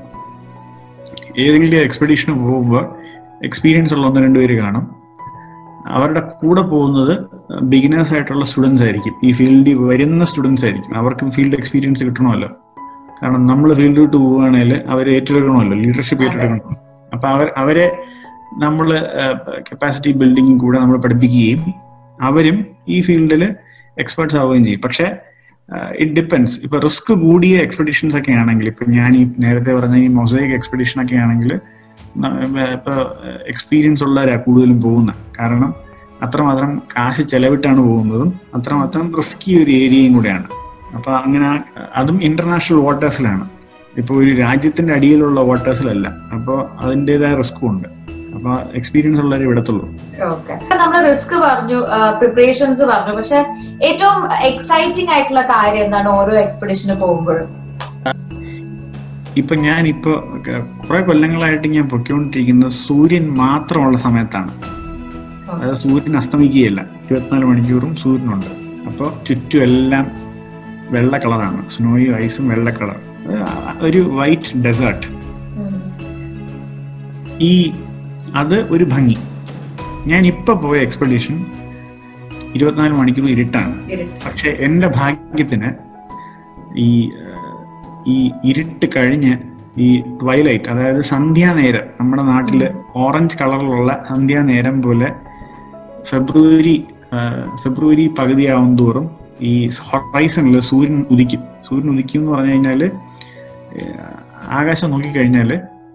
ഏതെങ്കിലും എക്സ്പെഡീഷന് പോകുമ്പോൾ എക്സ്പീരിയൻസ് ഉള്ള ഒന്ന് രണ്ട് പേര് കാണും അവരുടെ കൂടെ പോകുന്നത് ബിഗിനേഴ്സ് ആയിട്ടുള്ള സ്റ്റുഡൻസ് ആയിരിക്കും ഈ ഫീൽഡിൽ വരുന്ന സ്റ്റുഡൻസ് ആയിരിക്കും അവർക്കും ഫീൽഡ് എക്സ്പീരിയൻസ് കിട്ടണമല്ലോ കാരണം നമ്മൾ ഫീൽഡിലോട്ട് പോവുകയാണെങ്കിൽ അവർ ഏറ്റെടുക്കണമല്ലോ ലീഡർഷിപ്പ് ഏറ്റെടുക്കണമല്ലോ അപ്പൊ അവർ അവരെ നമ്മൾ കപ്പാസിറ്റി ബിൽഡിംഗും കൂടെ നമ്മൾ പഠിപ്പിക്കുകയും അവരും ഈ ഫീൽഡിൽ എക്സ്പേർട്സ് ആവുകയും ചെയ്യും പക്ഷെ ഇറ്റ് ഡിപ്പെൻസ് ഇപ്പൊ റിസ്ക് കൂടിയ എക്സ്പെഡിഷൻസ് ഒക്കെ ആണെങ്കിൽ ഇപ്പൊ ഞാൻ ഈ നേരത്തെ പറഞ്ഞ ഈ മൊസൈക്ക് എക്സ്പെഡിഷൻ ഒക്കെ ആണെങ്കിൽ ഇപ്പൊ എക്സ്പീരിയൻസ് ഉള്ളവരാ കൂടുതലും പോകുന്നത് കാരണം അത്രമാത്രം കാശ് ചെലവിട്ടാണ് പോകുന്നതും അത്രമാത്രം റിസ്കി ഒരു ഏരിയയും കൂടെയാണ് അപ്പൊ അങ്ങനെ അതും ഇന്റർനാഷണൽ വാട്ടേഴ്സിലാണ് ഇപ്പൊ ഒരു രാജ്യത്തിന്റെ അടിയിലുള്ള വാട്ടേഴ്സിലല്ല അപ്പോൾ അതിൻ്റെതായ റിസ്ക്കും ഉണ്ട് അപ്പൊ എക്സ്പീരിയൻസ് ഉള്ളവരെ വിടത്തുള്ളൂ ഓക്കെ നമ്മൾ റിസ്ക് പറഞ്ഞു പ്രിപ്പറേഷൻസ് പറഞ്ഞു പക്ഷെ ഏറ്റവും എക്സൈറ്റിംഗ് ആയിട്ടുള്ള കാര്യം എന്താണ് ഓരോ എക്സ്പെഡിഷന് പോകുമ്പോഴും ഇപ്പൊ ഞാൻ ഇപ്പൊ കുറെ കൊല്ലങ്ങളായിട്ട് ഞാൻ പൊയ്ക്കൊണ്ടിരിക്കുന്നത് സൂര്യൻ മാത്രമുള്ള സമയത്താണ് അതായത് സൂര്യൻ അസ്തമിക്കുകയില്ല ഇരുപത്തിനാല് മണിക്കൂറും സൂര്യനുണ്ട് അപ്പോൾ ചുറ്റും എല്ലാം വെള്ള കളറാണ് സ്നോയും ഐസും വെള്ള കളർ ഒരു വൈറ്റ് ഡെസേർട്ട് ഈ അത് ഒരു ഭംഗി ഞാൻ ഇപ്പൊ പോയ എക്സ്പെഡീഷൻ ഇരുപത്തിനാല് മണിക്കൂർ ഇരുട്ടാണ് പക്ഷെ എൻ്റെ ഭാഗ്യത്തിന് ഈ ഈ ഇരുട്ട് കഴിഞ്ഞ് ഈ ട്വൈലൈറ്റ് അതായത് സന്ധ്യാനേരം നമ്മുടെ നാട്ടില് ഓറഞ്ച് കളറിലുള്ള സന്ധ്യാനേരം പോലെ ഫെബ്രുവരി ഫെബ്രുവരി പകുതിയാവും തോറും ഈ ഹൊറൈസണിൽ സൂര്യൻ ഉദിക്കും സൂര്യൻ ഉദിക്കും എന്ന് പറഞ്ഞു കഴിഞ്ഞാൽ ആകാശം നോക്കിക്കഴിഞ്ഞാൽ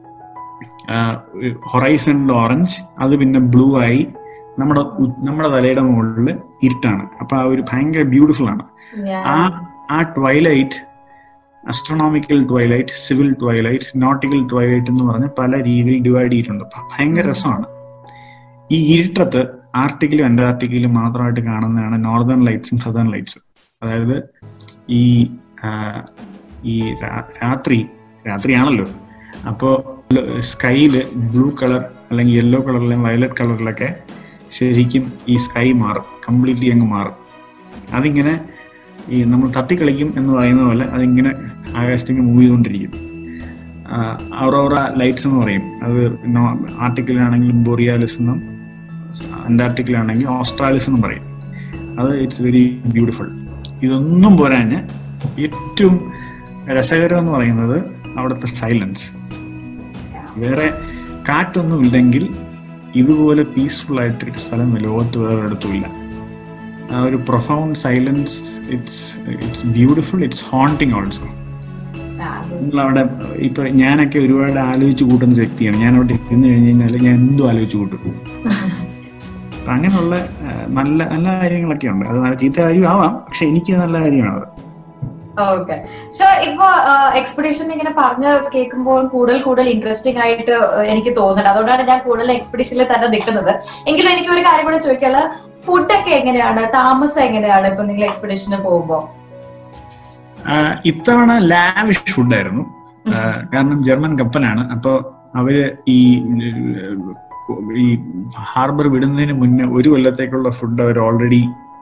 ഹൊറൈസണിൽ ഓറഞ്ച് അത് പിന്നെ ബ്ലൂ ആയി നമ്മുടെ ഉ- നമ്മുടെ തലയുടെ മുകളിൽ ഇരുട്ടാണ് അപ്പൊ ആ ഒരു ഭയങ്കര ബ്യൂട്ടിഫുൾ ആണ് ആ ആ twilight astronomical twilight civil twilight nautical twilight എന്ന് പറഞ്ഞ് പല രീതിയിൽ ഡിവൈഡ് ചെയ്തിട്ടുണ്ട് അപ്പൊ ഭയങ്കര ഉം. രസമാണ് ഈ ഇരുട്ടത്ത് ആർട്ടിക്കിലും അന്റാർട്ടിക്കയിലും മാത്രമായിട്ട് കാണുന്നതാണ് നോർത്തേൺ ലൈറ്റ്സും സദേൺ ലൈറ്റ്സും അതായത് ഈ ആ, ഈ രാ- രാത്രി രാത്രിയാണല്ലോ അപ്പോൾ സ്കൈയില് ബ്ലൂ കളർ അല്ലെങ്കിൽ യെല്ലോ കളറിലും വയലറ്റ് കളറിലൊക്കെ ശരിക്കും ഈ സ്കൈ മാറും കംപ്ലീറ്റ്ലി അങ്ങ് മാറും അതിങ്ങനെ ഈ നമ്മൾ തത്തിക്കളിക്കും എന്ന് പറയുന്ന പോലെ അതിങ്ങനെ ആകാശത്തേക്ക് മൂവ് ചെയ്തുകൊണ്ടിരിക്കും ഔറോറ ലൈറ്റ്സ് എന്ന് പറയും അത് ആർട്ടിക്കിലാണെങ്കിലും ബോറിയാലിസ് എന്നും അന്റാർട്ടിക്കിലാണെങ്കിൽ ഓസ്ട്രാലിസ് എന്നും പറയും അത് ഇറ്റ്സ് വെരി ബ്യൂട്ടിഫുൾ ഇതൊന്നും പോരാഞ്ഞ് ഏറ്റവും രസകരം എന്ന് പറയുന്നത് അവിടുത്തെ സൈലൻസ് വേറെ കാറ്റൊന്നും ഇല്ലെങ്കിൽ ഇതുപോലെ പീസ്ഫുൾ ആയിട്ടൊരു സ്ഥലം ലോകത്ത് വേറൊരിടത്തും ഇല്ല ആ ഒരു profound silence it's it's beautiful it's haunting also നമ്മളവിടെ ഇപ്പൊ ഞാനൊക്കെ ഒരുപാട് ആലോചിച്ച് കൂട്ടുന്ന ഒരു വ്യക്തിയാണ് ഞാൻ അവിടെ ഇരുന്ന് കഴിഞ്ഞ് കഴിഞ്ഞാൽ ഞാൻ എന്തും ആലോചിച്ച് കൂട്ടും അപ്പൊ അങ്ങനെയുള്ള ആ, നല്ല നല്ല കാര്യങ്ങളൊക്കെ ഉണ്ട് അത് നല്ല ചീത്ത കാര്യം ആവാം പക്ഷെ എനിക്ക് നല്ല കാര്യമാണ് അത് ഓക്കെ സോ ഇപ്പൊ എക്സ്പെഡിഷൻ ഇങ്ങനെ പറഞ്ഞ് കേൾക്കുമ്പോൾ കൂടുതൽ കൂടുതൽ ഇൻട്രസ്റ്റിംഗ് ആയിട്ട് uh, എനിക്ക് തോന്നുന്നത് അതുകൊണ്ടാണ് ഞാൻ കൂടുതൽ എക്സ്പെഡിഷനിൽ തന്നെ നിൽക്കുന്നത് എങ്കിലും എനിക്ക് ഒരു കാര്യം കൂടെ ചോദിക്കാനുള്ളത് ഫുഡൊക്കെ എങ്ങനെയാണ് താമസം എങ്ങനെയാണ് ഇപ്പൊ നിങ്ങൾ എക്സ്പെഡിഷന് പോകുമ്പോ ആ, ഇത്തവണ ലാവിഷ് ഫുഡായിരുന്നു ആ, കാരണം ജർമ്മൻ കപ്പലാണ് അപ്പോ അവര് ഈ ഈ ഹാർബർ വിടുന്നതിന് മുന്നേ ഒരു കൊല്ലത്തേക്കുള്ള ഫുഡ് അവർ ഓൾറെഡി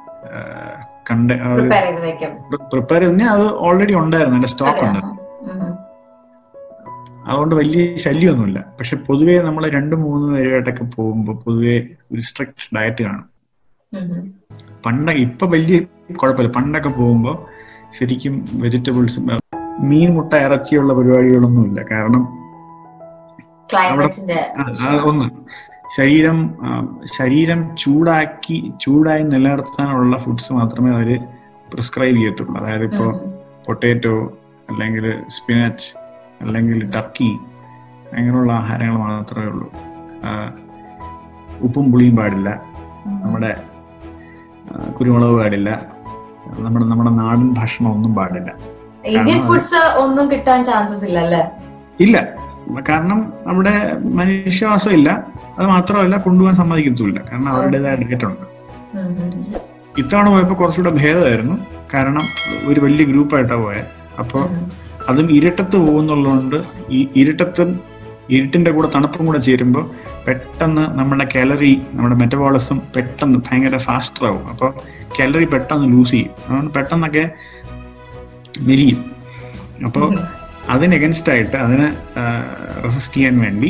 കണ്ട പ്രിപ്പയർ ചെയ്ത് വെക്കും പ്രിപ്പയർ ചെയ്ത് അത് ഓൾറെഡി ഉണ്ടായിരുന്നു അതിന്റെ സ്റ്റോക്ക് അതെ. ഉണ്ട് ഉം. അതുകൊണ്ട് വലിയ ശല്യമൊന്നുമില്ല പക്ഷെ പൊതുവേ നമ്മൾ രണ്ട് മൂന്ന് പേരുമായിട്ടൊക്കെ പോകുമ്പോൾ പൊതുവേ ഒരു സ്ട്രിക്റ്റ് ഡയറ്റ് കാണും ഉം. പണ്ട് ഇപ്പൊ വലിയ കുഴപ്പമില്ല പണ്ടൊക്കെ പോകുമ്പോൾ ശരിക്കും വെജിറ്റബിൾസ് മീൻ മുട്ട ഇറച്ചിയുള്ള പരിപാടികളൊന്നുമില്ല കാരണം ക്ലൈമറ്റിന്റെ ആ, ആ, ഒന്ന് ശരീരം ആ, ശരീരം ചൂടാക്കി ചൂടായി നിലനിർത്താനുള്ള ഫുഡ്സ് മാത്രമേ അവര് പ്രിസ്ക്രൈബ് ചെയ്യത്തുള്ളൂ അതായത് ഇപ്പോ ഉം. പൊട്ടേറ്റോ അല്ലെങ്കിൽ സ്പിനച്ച് അല്ലെങ്കിൽ ടർക്കി അങ്ങനെയുള്ള ആഹാരങ്ങൾ മാത്രമേ ഉള്ളൂ ആ, ഉപ്പും പുളിയും പാടില്ല ഉം. നമ്മുടെ ആ, കുരുമുളക് പാടില്ല നമ്മുടെ നമ്മുടെ നാടൻ ഭക്ഷണം ഒന്നും പാടില്ല ഇന്ത്യൻ കാരണം ഫുഡ്സ് ഒന്നും കിട്ടാൻ ചാൻസസ് ഇല്ല അല്ലേ ഇല്ല കാരണം അവിടെ മനുഷ്യവാസം ഇല്ല അത് മാത്രമല്ല കൊണ്ടുപോകാൻ സമ്മതിക്കത്തുമില്ല കാരണം അവരുടേതായ ഡേറ്റ് ഉണ്ട് ഉം. ഉം. ഇത്തവണ പോയപ്പോൾ കുറച്ചുകൂടെ ഭേദമായിരുന്നു കാരണം ഒരു വലിയ ഗ്രൂപ്പായിട്ടാണ് പോയത് അപ്പോൾ ഉം. അതും ഇരുട്ടത്ത് പോകുന്നുള്ളതുകൊണ്ട് ഈ ഇരുട്ടത്തും ഇരുട്ടിന്റെ കൂടെ തണുപ്പും കൂടെ ചേരുമ്പോൾ പെട്ടെന്ന് നമ്മുടെ കാലറി നമ്മുടെ മെറ്റബോളിസം പെട്ടെന്ന് ഭയങ്കര ഫാസ്റ്റർ ആവും അപ്പോൾ കാലറി പെട്ടെന്ന് ലൂസ് ചെയ്യും അതുകൊണ്ട് പെട്ടെന്നൊക്കെ മെലിയും അപ്പോൾ അതിന് എഗൻസ്റ്റ് ആയിട്ട് അതിനെ റെസിസ്റ്റ് ചെയ്യാൻ വേണ്ടി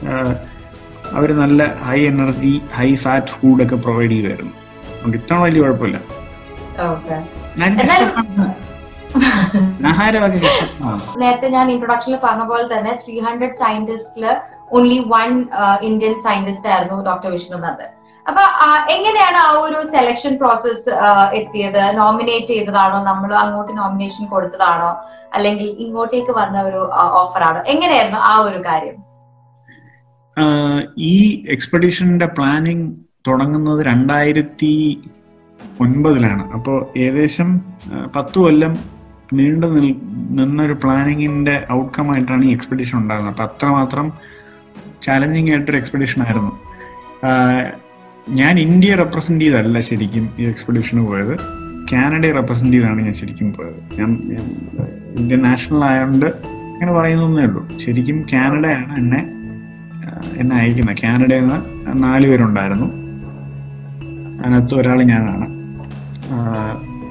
അവർ നല്ല ഹൈ എനർജി ഹൈ ഫാറ്റ് ഫുഡൊക്കെ പ്രൊവൈഡ് ചെയ്യുമായിരുന്നു അതുകൊണ്ട് ഇത്തവണ വലിയ കുഴപ്പമില്ല Okay. ഞാൻ എന്നാലും- കഷ്ടപ്പാടാണ്. ആഹാരമൊക്കെ കഷ്ടപ്പാടാണ് നേരത്തെ ഞാൻ ഇൻട്രൊഡക്ഷനിൽ പറഞ്ഞ പോലെ തന്നെ ത്രീ ഹൺഡ്രഡ് സയന്റിസ്റ്റില് ഓൺലി വൺ ഇന്ത്യൻ സയന്റിസ്റ്റ് ആയിരുന്നു ഡോക്ടർ വിഷ്ണുനാഥ് അപ്പൊ ആ, എങ്ങനെയാണ് ആ ഒരു സെലക്ഷൻ പ്രോസസ് എത്തിയത് നോമിനേറ്റ് ചെയ്തതാണോ നമ്മൾ അങ്ങോട്ട് നോമിനേഷൻ കൊടുത്തതാണോ അല്ലെങ്കിൽ ഇങ്ങോട്ടേക്ക് വന്ന ഒരു ഓഫർ ആണോ എങ്ങനെയായിരുന്നു ആ ഒരു കാര്യം ആഹ് ഈ എക്സ്പെഡീഷന്റെ പ്ലാനിങ് തുടങ്ങുന്നത് രണ്ടായിരത്തി ഒൻപതിലാണ് അപ്പോൾ ഏകദേശം ആഹ് പത്ത് കൊല്ലം നീണ്ടു നിൽ നിന്നൊരു പ്ലാനിങ്ങിന്റെ ഔട്ട്കം ആയിട്ടാണ് ഈ എക്സ്പെഡീഷൻ ഉണ്ടാകുന്നത് അപ്പം അത്രമാത്രം ചാലഞ്ചിങ് ആയിട്ടൊരു എക്സ്പെഡീഷൻ ആയിരുന്നു ആഹ് ഞാൻ ഇന്ത്യയെ റെപ്രസെന്റ് ചെയ്തല്ല ശരിക്കും ഈ എക്സ്പെഡീഷന് പോയത് കാനഡയെ റെപ്രസെന്റ് ചെയ്താണ് ഞാൻ ശരിക്കും പോയത് ഞാൻ ഞാൻ ഇന്ത്യൻ നാഷണൽ ആയതുകൊണ്ട് അങ്ങനെ പറയുന്നേ ഉള്ളൂ ശരിക്കും കാനഡയാണ് എന്നെ ആഹ് എന്നെ അയക്കുന്നത് കാനഡയിൽ നിന്ന് നാല് പേരുണ്ടായിരുന്നു അതിനകത്ത് ഒരാൾ ഞാനാണ് ആഹ്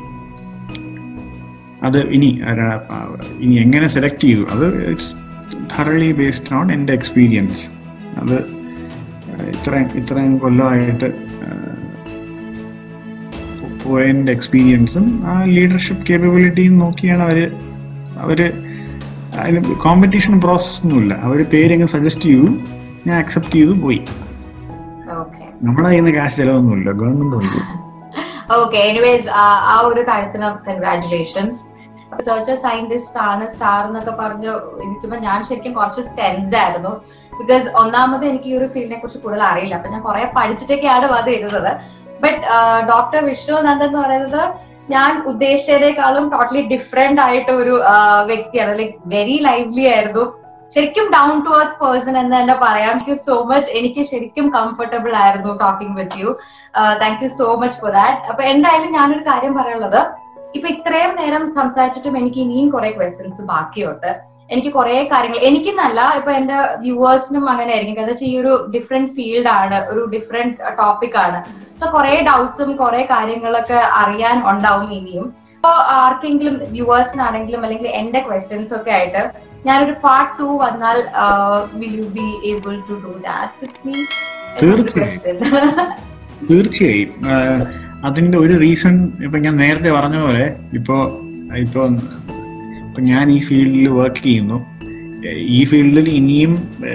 അത് ഇനി ഒരാ- ആഹ് ഇനി എങ്ങനെ സെലക്ട് ചെയ്തു അത് ഇറ്റ്സ് thoroughly ബേസ്ഡ് ഓൺ എൻ്റെ എക്സ്പീരിയൻസ് അത് ആഹ് ഇത്രയും ഇത്രയും കൊല്ലമായിട്ട് ആഹ് പോ- പോയതിൻ്റെ എക്സ്പീരിയൻസും ആ ലീഡർഷിപ്പ് കേപ്പബിലിറ്റിയും നോക്കിയാണ് അവർ അവർ അതിന് കോമ്പറ്റീഷൻ പ്രോസസ് ഒന്നുമില്ല അവർ പേരങ്ങ് സജസ്റ്റ് ചെയ്തു ഞാൻ അക്സെപ്റ്റ് ചെയ്തു പോയി ഓക്കെ നമ്മുടെ കയ്യിൽ നിന്ന് കാശ് ചിലവൊന്നുമില്ല ഗവൺമെന്റ് ഉണ്ട് ഓക്കെ എനിവേസ് ആ ഒരു കാര്യത്തിന് കൺഗ്രാറ്റുലേഷൻസ് റിസർച്ച് സയന്റിസ്റ്റ് ആണ് സ്റ്റാർ എന്നൊക്കെ പറഞ്ഞു ഇരിക്കുമ്പോ ഞാൻ ശരിക്കും കുറച്ച് ടെൻസ്ഡ് ആയിരുന്നു ബിക്കോസ് ഒന്നാമത് എനിക്ക് ഈ ഒരു ഫീൽഡിനെ കുറിച്ച് കൂടുതൽ അറിയില്ല അപ്പൊ ഞാൻ കുറെ പഠിച്ചിട്ടൊക്കെയാണ് വന്നിരുന്നത് ബട്ട് ഡോക്ടർ വിഷ്ണു നന്ദൻ എന്ന് പറയുന്നത് ഞാൻ ഉദ്ദേശിച്ചതിനേക്കാളും ടോട്ടലി ഡിഫറെന്റ് ആയിട്ട് ഒരു വ്യക്തിയാണ് ലൈക് വെരി ലൈവ്ലി ആയിരുന്നു ശരിക്കും ഡൗൺ ടു എർത്ത് പേഴ്സൺ എന്ന് തന്നെ പറയാം താങ്ക് യു സോ മച്ച് എനിക്ക് ശരിക്കും കംഫർട്ടബിൾ ആയിരുന്നു talking with you thank you so much for that അപ്പൊ എന്തായാലും ഞാനൊരു കാര്യം പറയാനുള്ളത് ഇപ്പൊ ഇത്രയും നേരം സംസാരിച്ചിട്ടും എനിക്ക് ഇനിയും കുറെ ക്വസ്റ്റ്യൻസ് ബാക്കിയുണ്ട് എനിക്ക് കുറെ കാര്യങ്ങൾ എനിക്കെന്നല്ല ഇപ്പൊ എന്റെ വ്യൂവേഴ്സിനും അങ്ങനെ ആയിരിക്കും കാരണം വെച്ചാൽ ഈ ഒരു ഡിഫറെന്റ് ഫീൽഡ് ആണ് ഒരു ഡിഫറെന്റ് ടോപ്പിക് ആണ് സോ കുറെ ഡൗട്ട്സും കുറെ കാര്യങ്ങളൊക്കെ അറിയാൻ ഉണ്ടാവും ഇനിയും അപ്പോ ആർക്കെങ്കിലും വ്യൂവേഴ്സിനാണെങ്കിലും അല്ലെങ്കിൽ എന്റെ ക്വസ്റ്റ്യൻസ് ഒക്കെ ആയിട്ട് ഞാനൊരു പാർട്ട് ടു വന്നാൽ will you be able to do that with me തീർച്ചയായും തീർച്ചയായും അതിന്റെ ഒരു റീസൺ ഇപ്പൊ ഞാൻ നേരത്തെ പറഞ്ഞ പോലെ ഇപ്പോ ഇപ്പോ ഇപ്പൊ ഞാൻ ഈ ഫീൽഡിൽ വർക്ക് ചെയ്യുന്നു ഈ ഫീൽഡിൽ ഇനിയും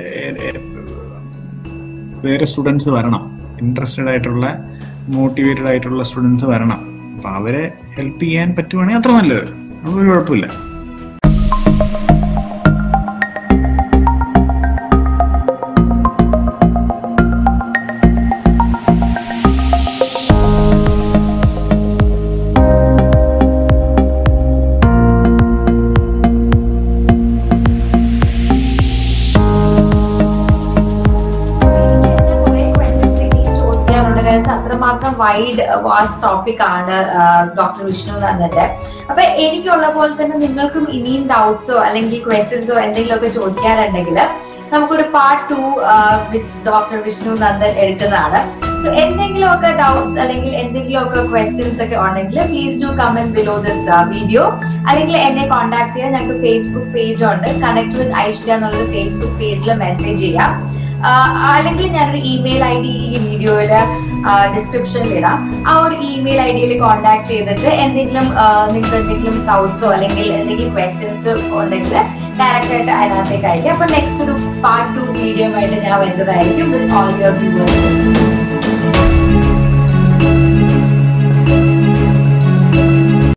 വേറെ സ്റ്റുഡൻസ് വരണം ഇൻട്രസ്റ്റഡ് ആയിട്ടുള്ള മോട്ടിവേറ്റഡ് ആയിട്ടുള്ള സ്റ്റുഡൻസ് വരണം അപ്പൊ അവരെ ഹെൽപ്പ് ചെയ്യാൻ പറ്റുവാണെങ്കിൽ അത്ര നല്ലത് അതൊരു കുഴപ്പമില്ല അത്രമാത്രം വൈഡ് വാസ് ടോപ്പിക് ആണ് ഡോക്ടർ വിഷ്ണു നന്ദന്റെ അപ്പൊ എനിക്കുള്ള പോലെ തന്നെ നിങ്ങൾക്കും ഇനിയും ഡൗട്ട്സോ അല്ലെങ്കിൽ ക്വസ്റ്റ്യൻസോ എന്തെങ്കിലുമൊക്കെ ചോദിക്കാറുണ്ടെങ്കിൽ നമുക്കൊരു part two with doctor Vishnu Nandan എടുക്കുന്നതാണ് സോ എന്തെങ്കിലുമൊക്കെ ഡൗട്ട്സ് അല്ലെങ്കിൽ എന്തെങ്കിലുമൊക്കെ ക്വസ്റ്റ്യൻസ് ഒക്കെ ഉണ്ടെങ്കിൽ please do comment below this video അല്ലെങ്കിൽ എന്നെ കോൺടാക്ട് ചെയ്യാൻ ഞങ്ങൾക്ക് ഫേസ്ബുക്ക് പേജ് ഉണ്ട് കണക്ട് വിത്ത് ഐശ്വര്യ എന്നുള്ളൊരു ഫേസ്ബുക്ക് പേജിൽ മെസ്സേജ് ചെയ്യാം അല്ലെങ്കിൽ ഞാനൊരു ഇമെയിൽ ഐ ഡി ഈ വീഡിയോയില് ഡിസ്ക്രിപ്ഷനിൽ ഇടാം ആ ഒരു ഇമെയിൽ ഐ ഡിയിൽ കോൺടാക്ട് ചെയ്തിട്ട് എന്തെങ്കിലും നിങ്ങൾക്ക് എന്തെങ്കിലും ഡൗട്ട്സോ അല്ലെങ്കിൽ എന്തെങ്കിലും ക്വസ്റ്റ്യൻസ് ഉണ്ടെങ്കിൽ ഡയറക്റ്റ് ആയിട്ട് അതിനകത്തേക്ക് അയക്കാം അപ്പൊ നെക്സ്റ്റ് ഒരു പാർട്ട് ടു വീഡിയോ ആയിട്ട് ഞാൻ വരുന്നതായിരിക്കും വിത്ത് ഓൾ യുവർ വ്യൂവേഴ്സ്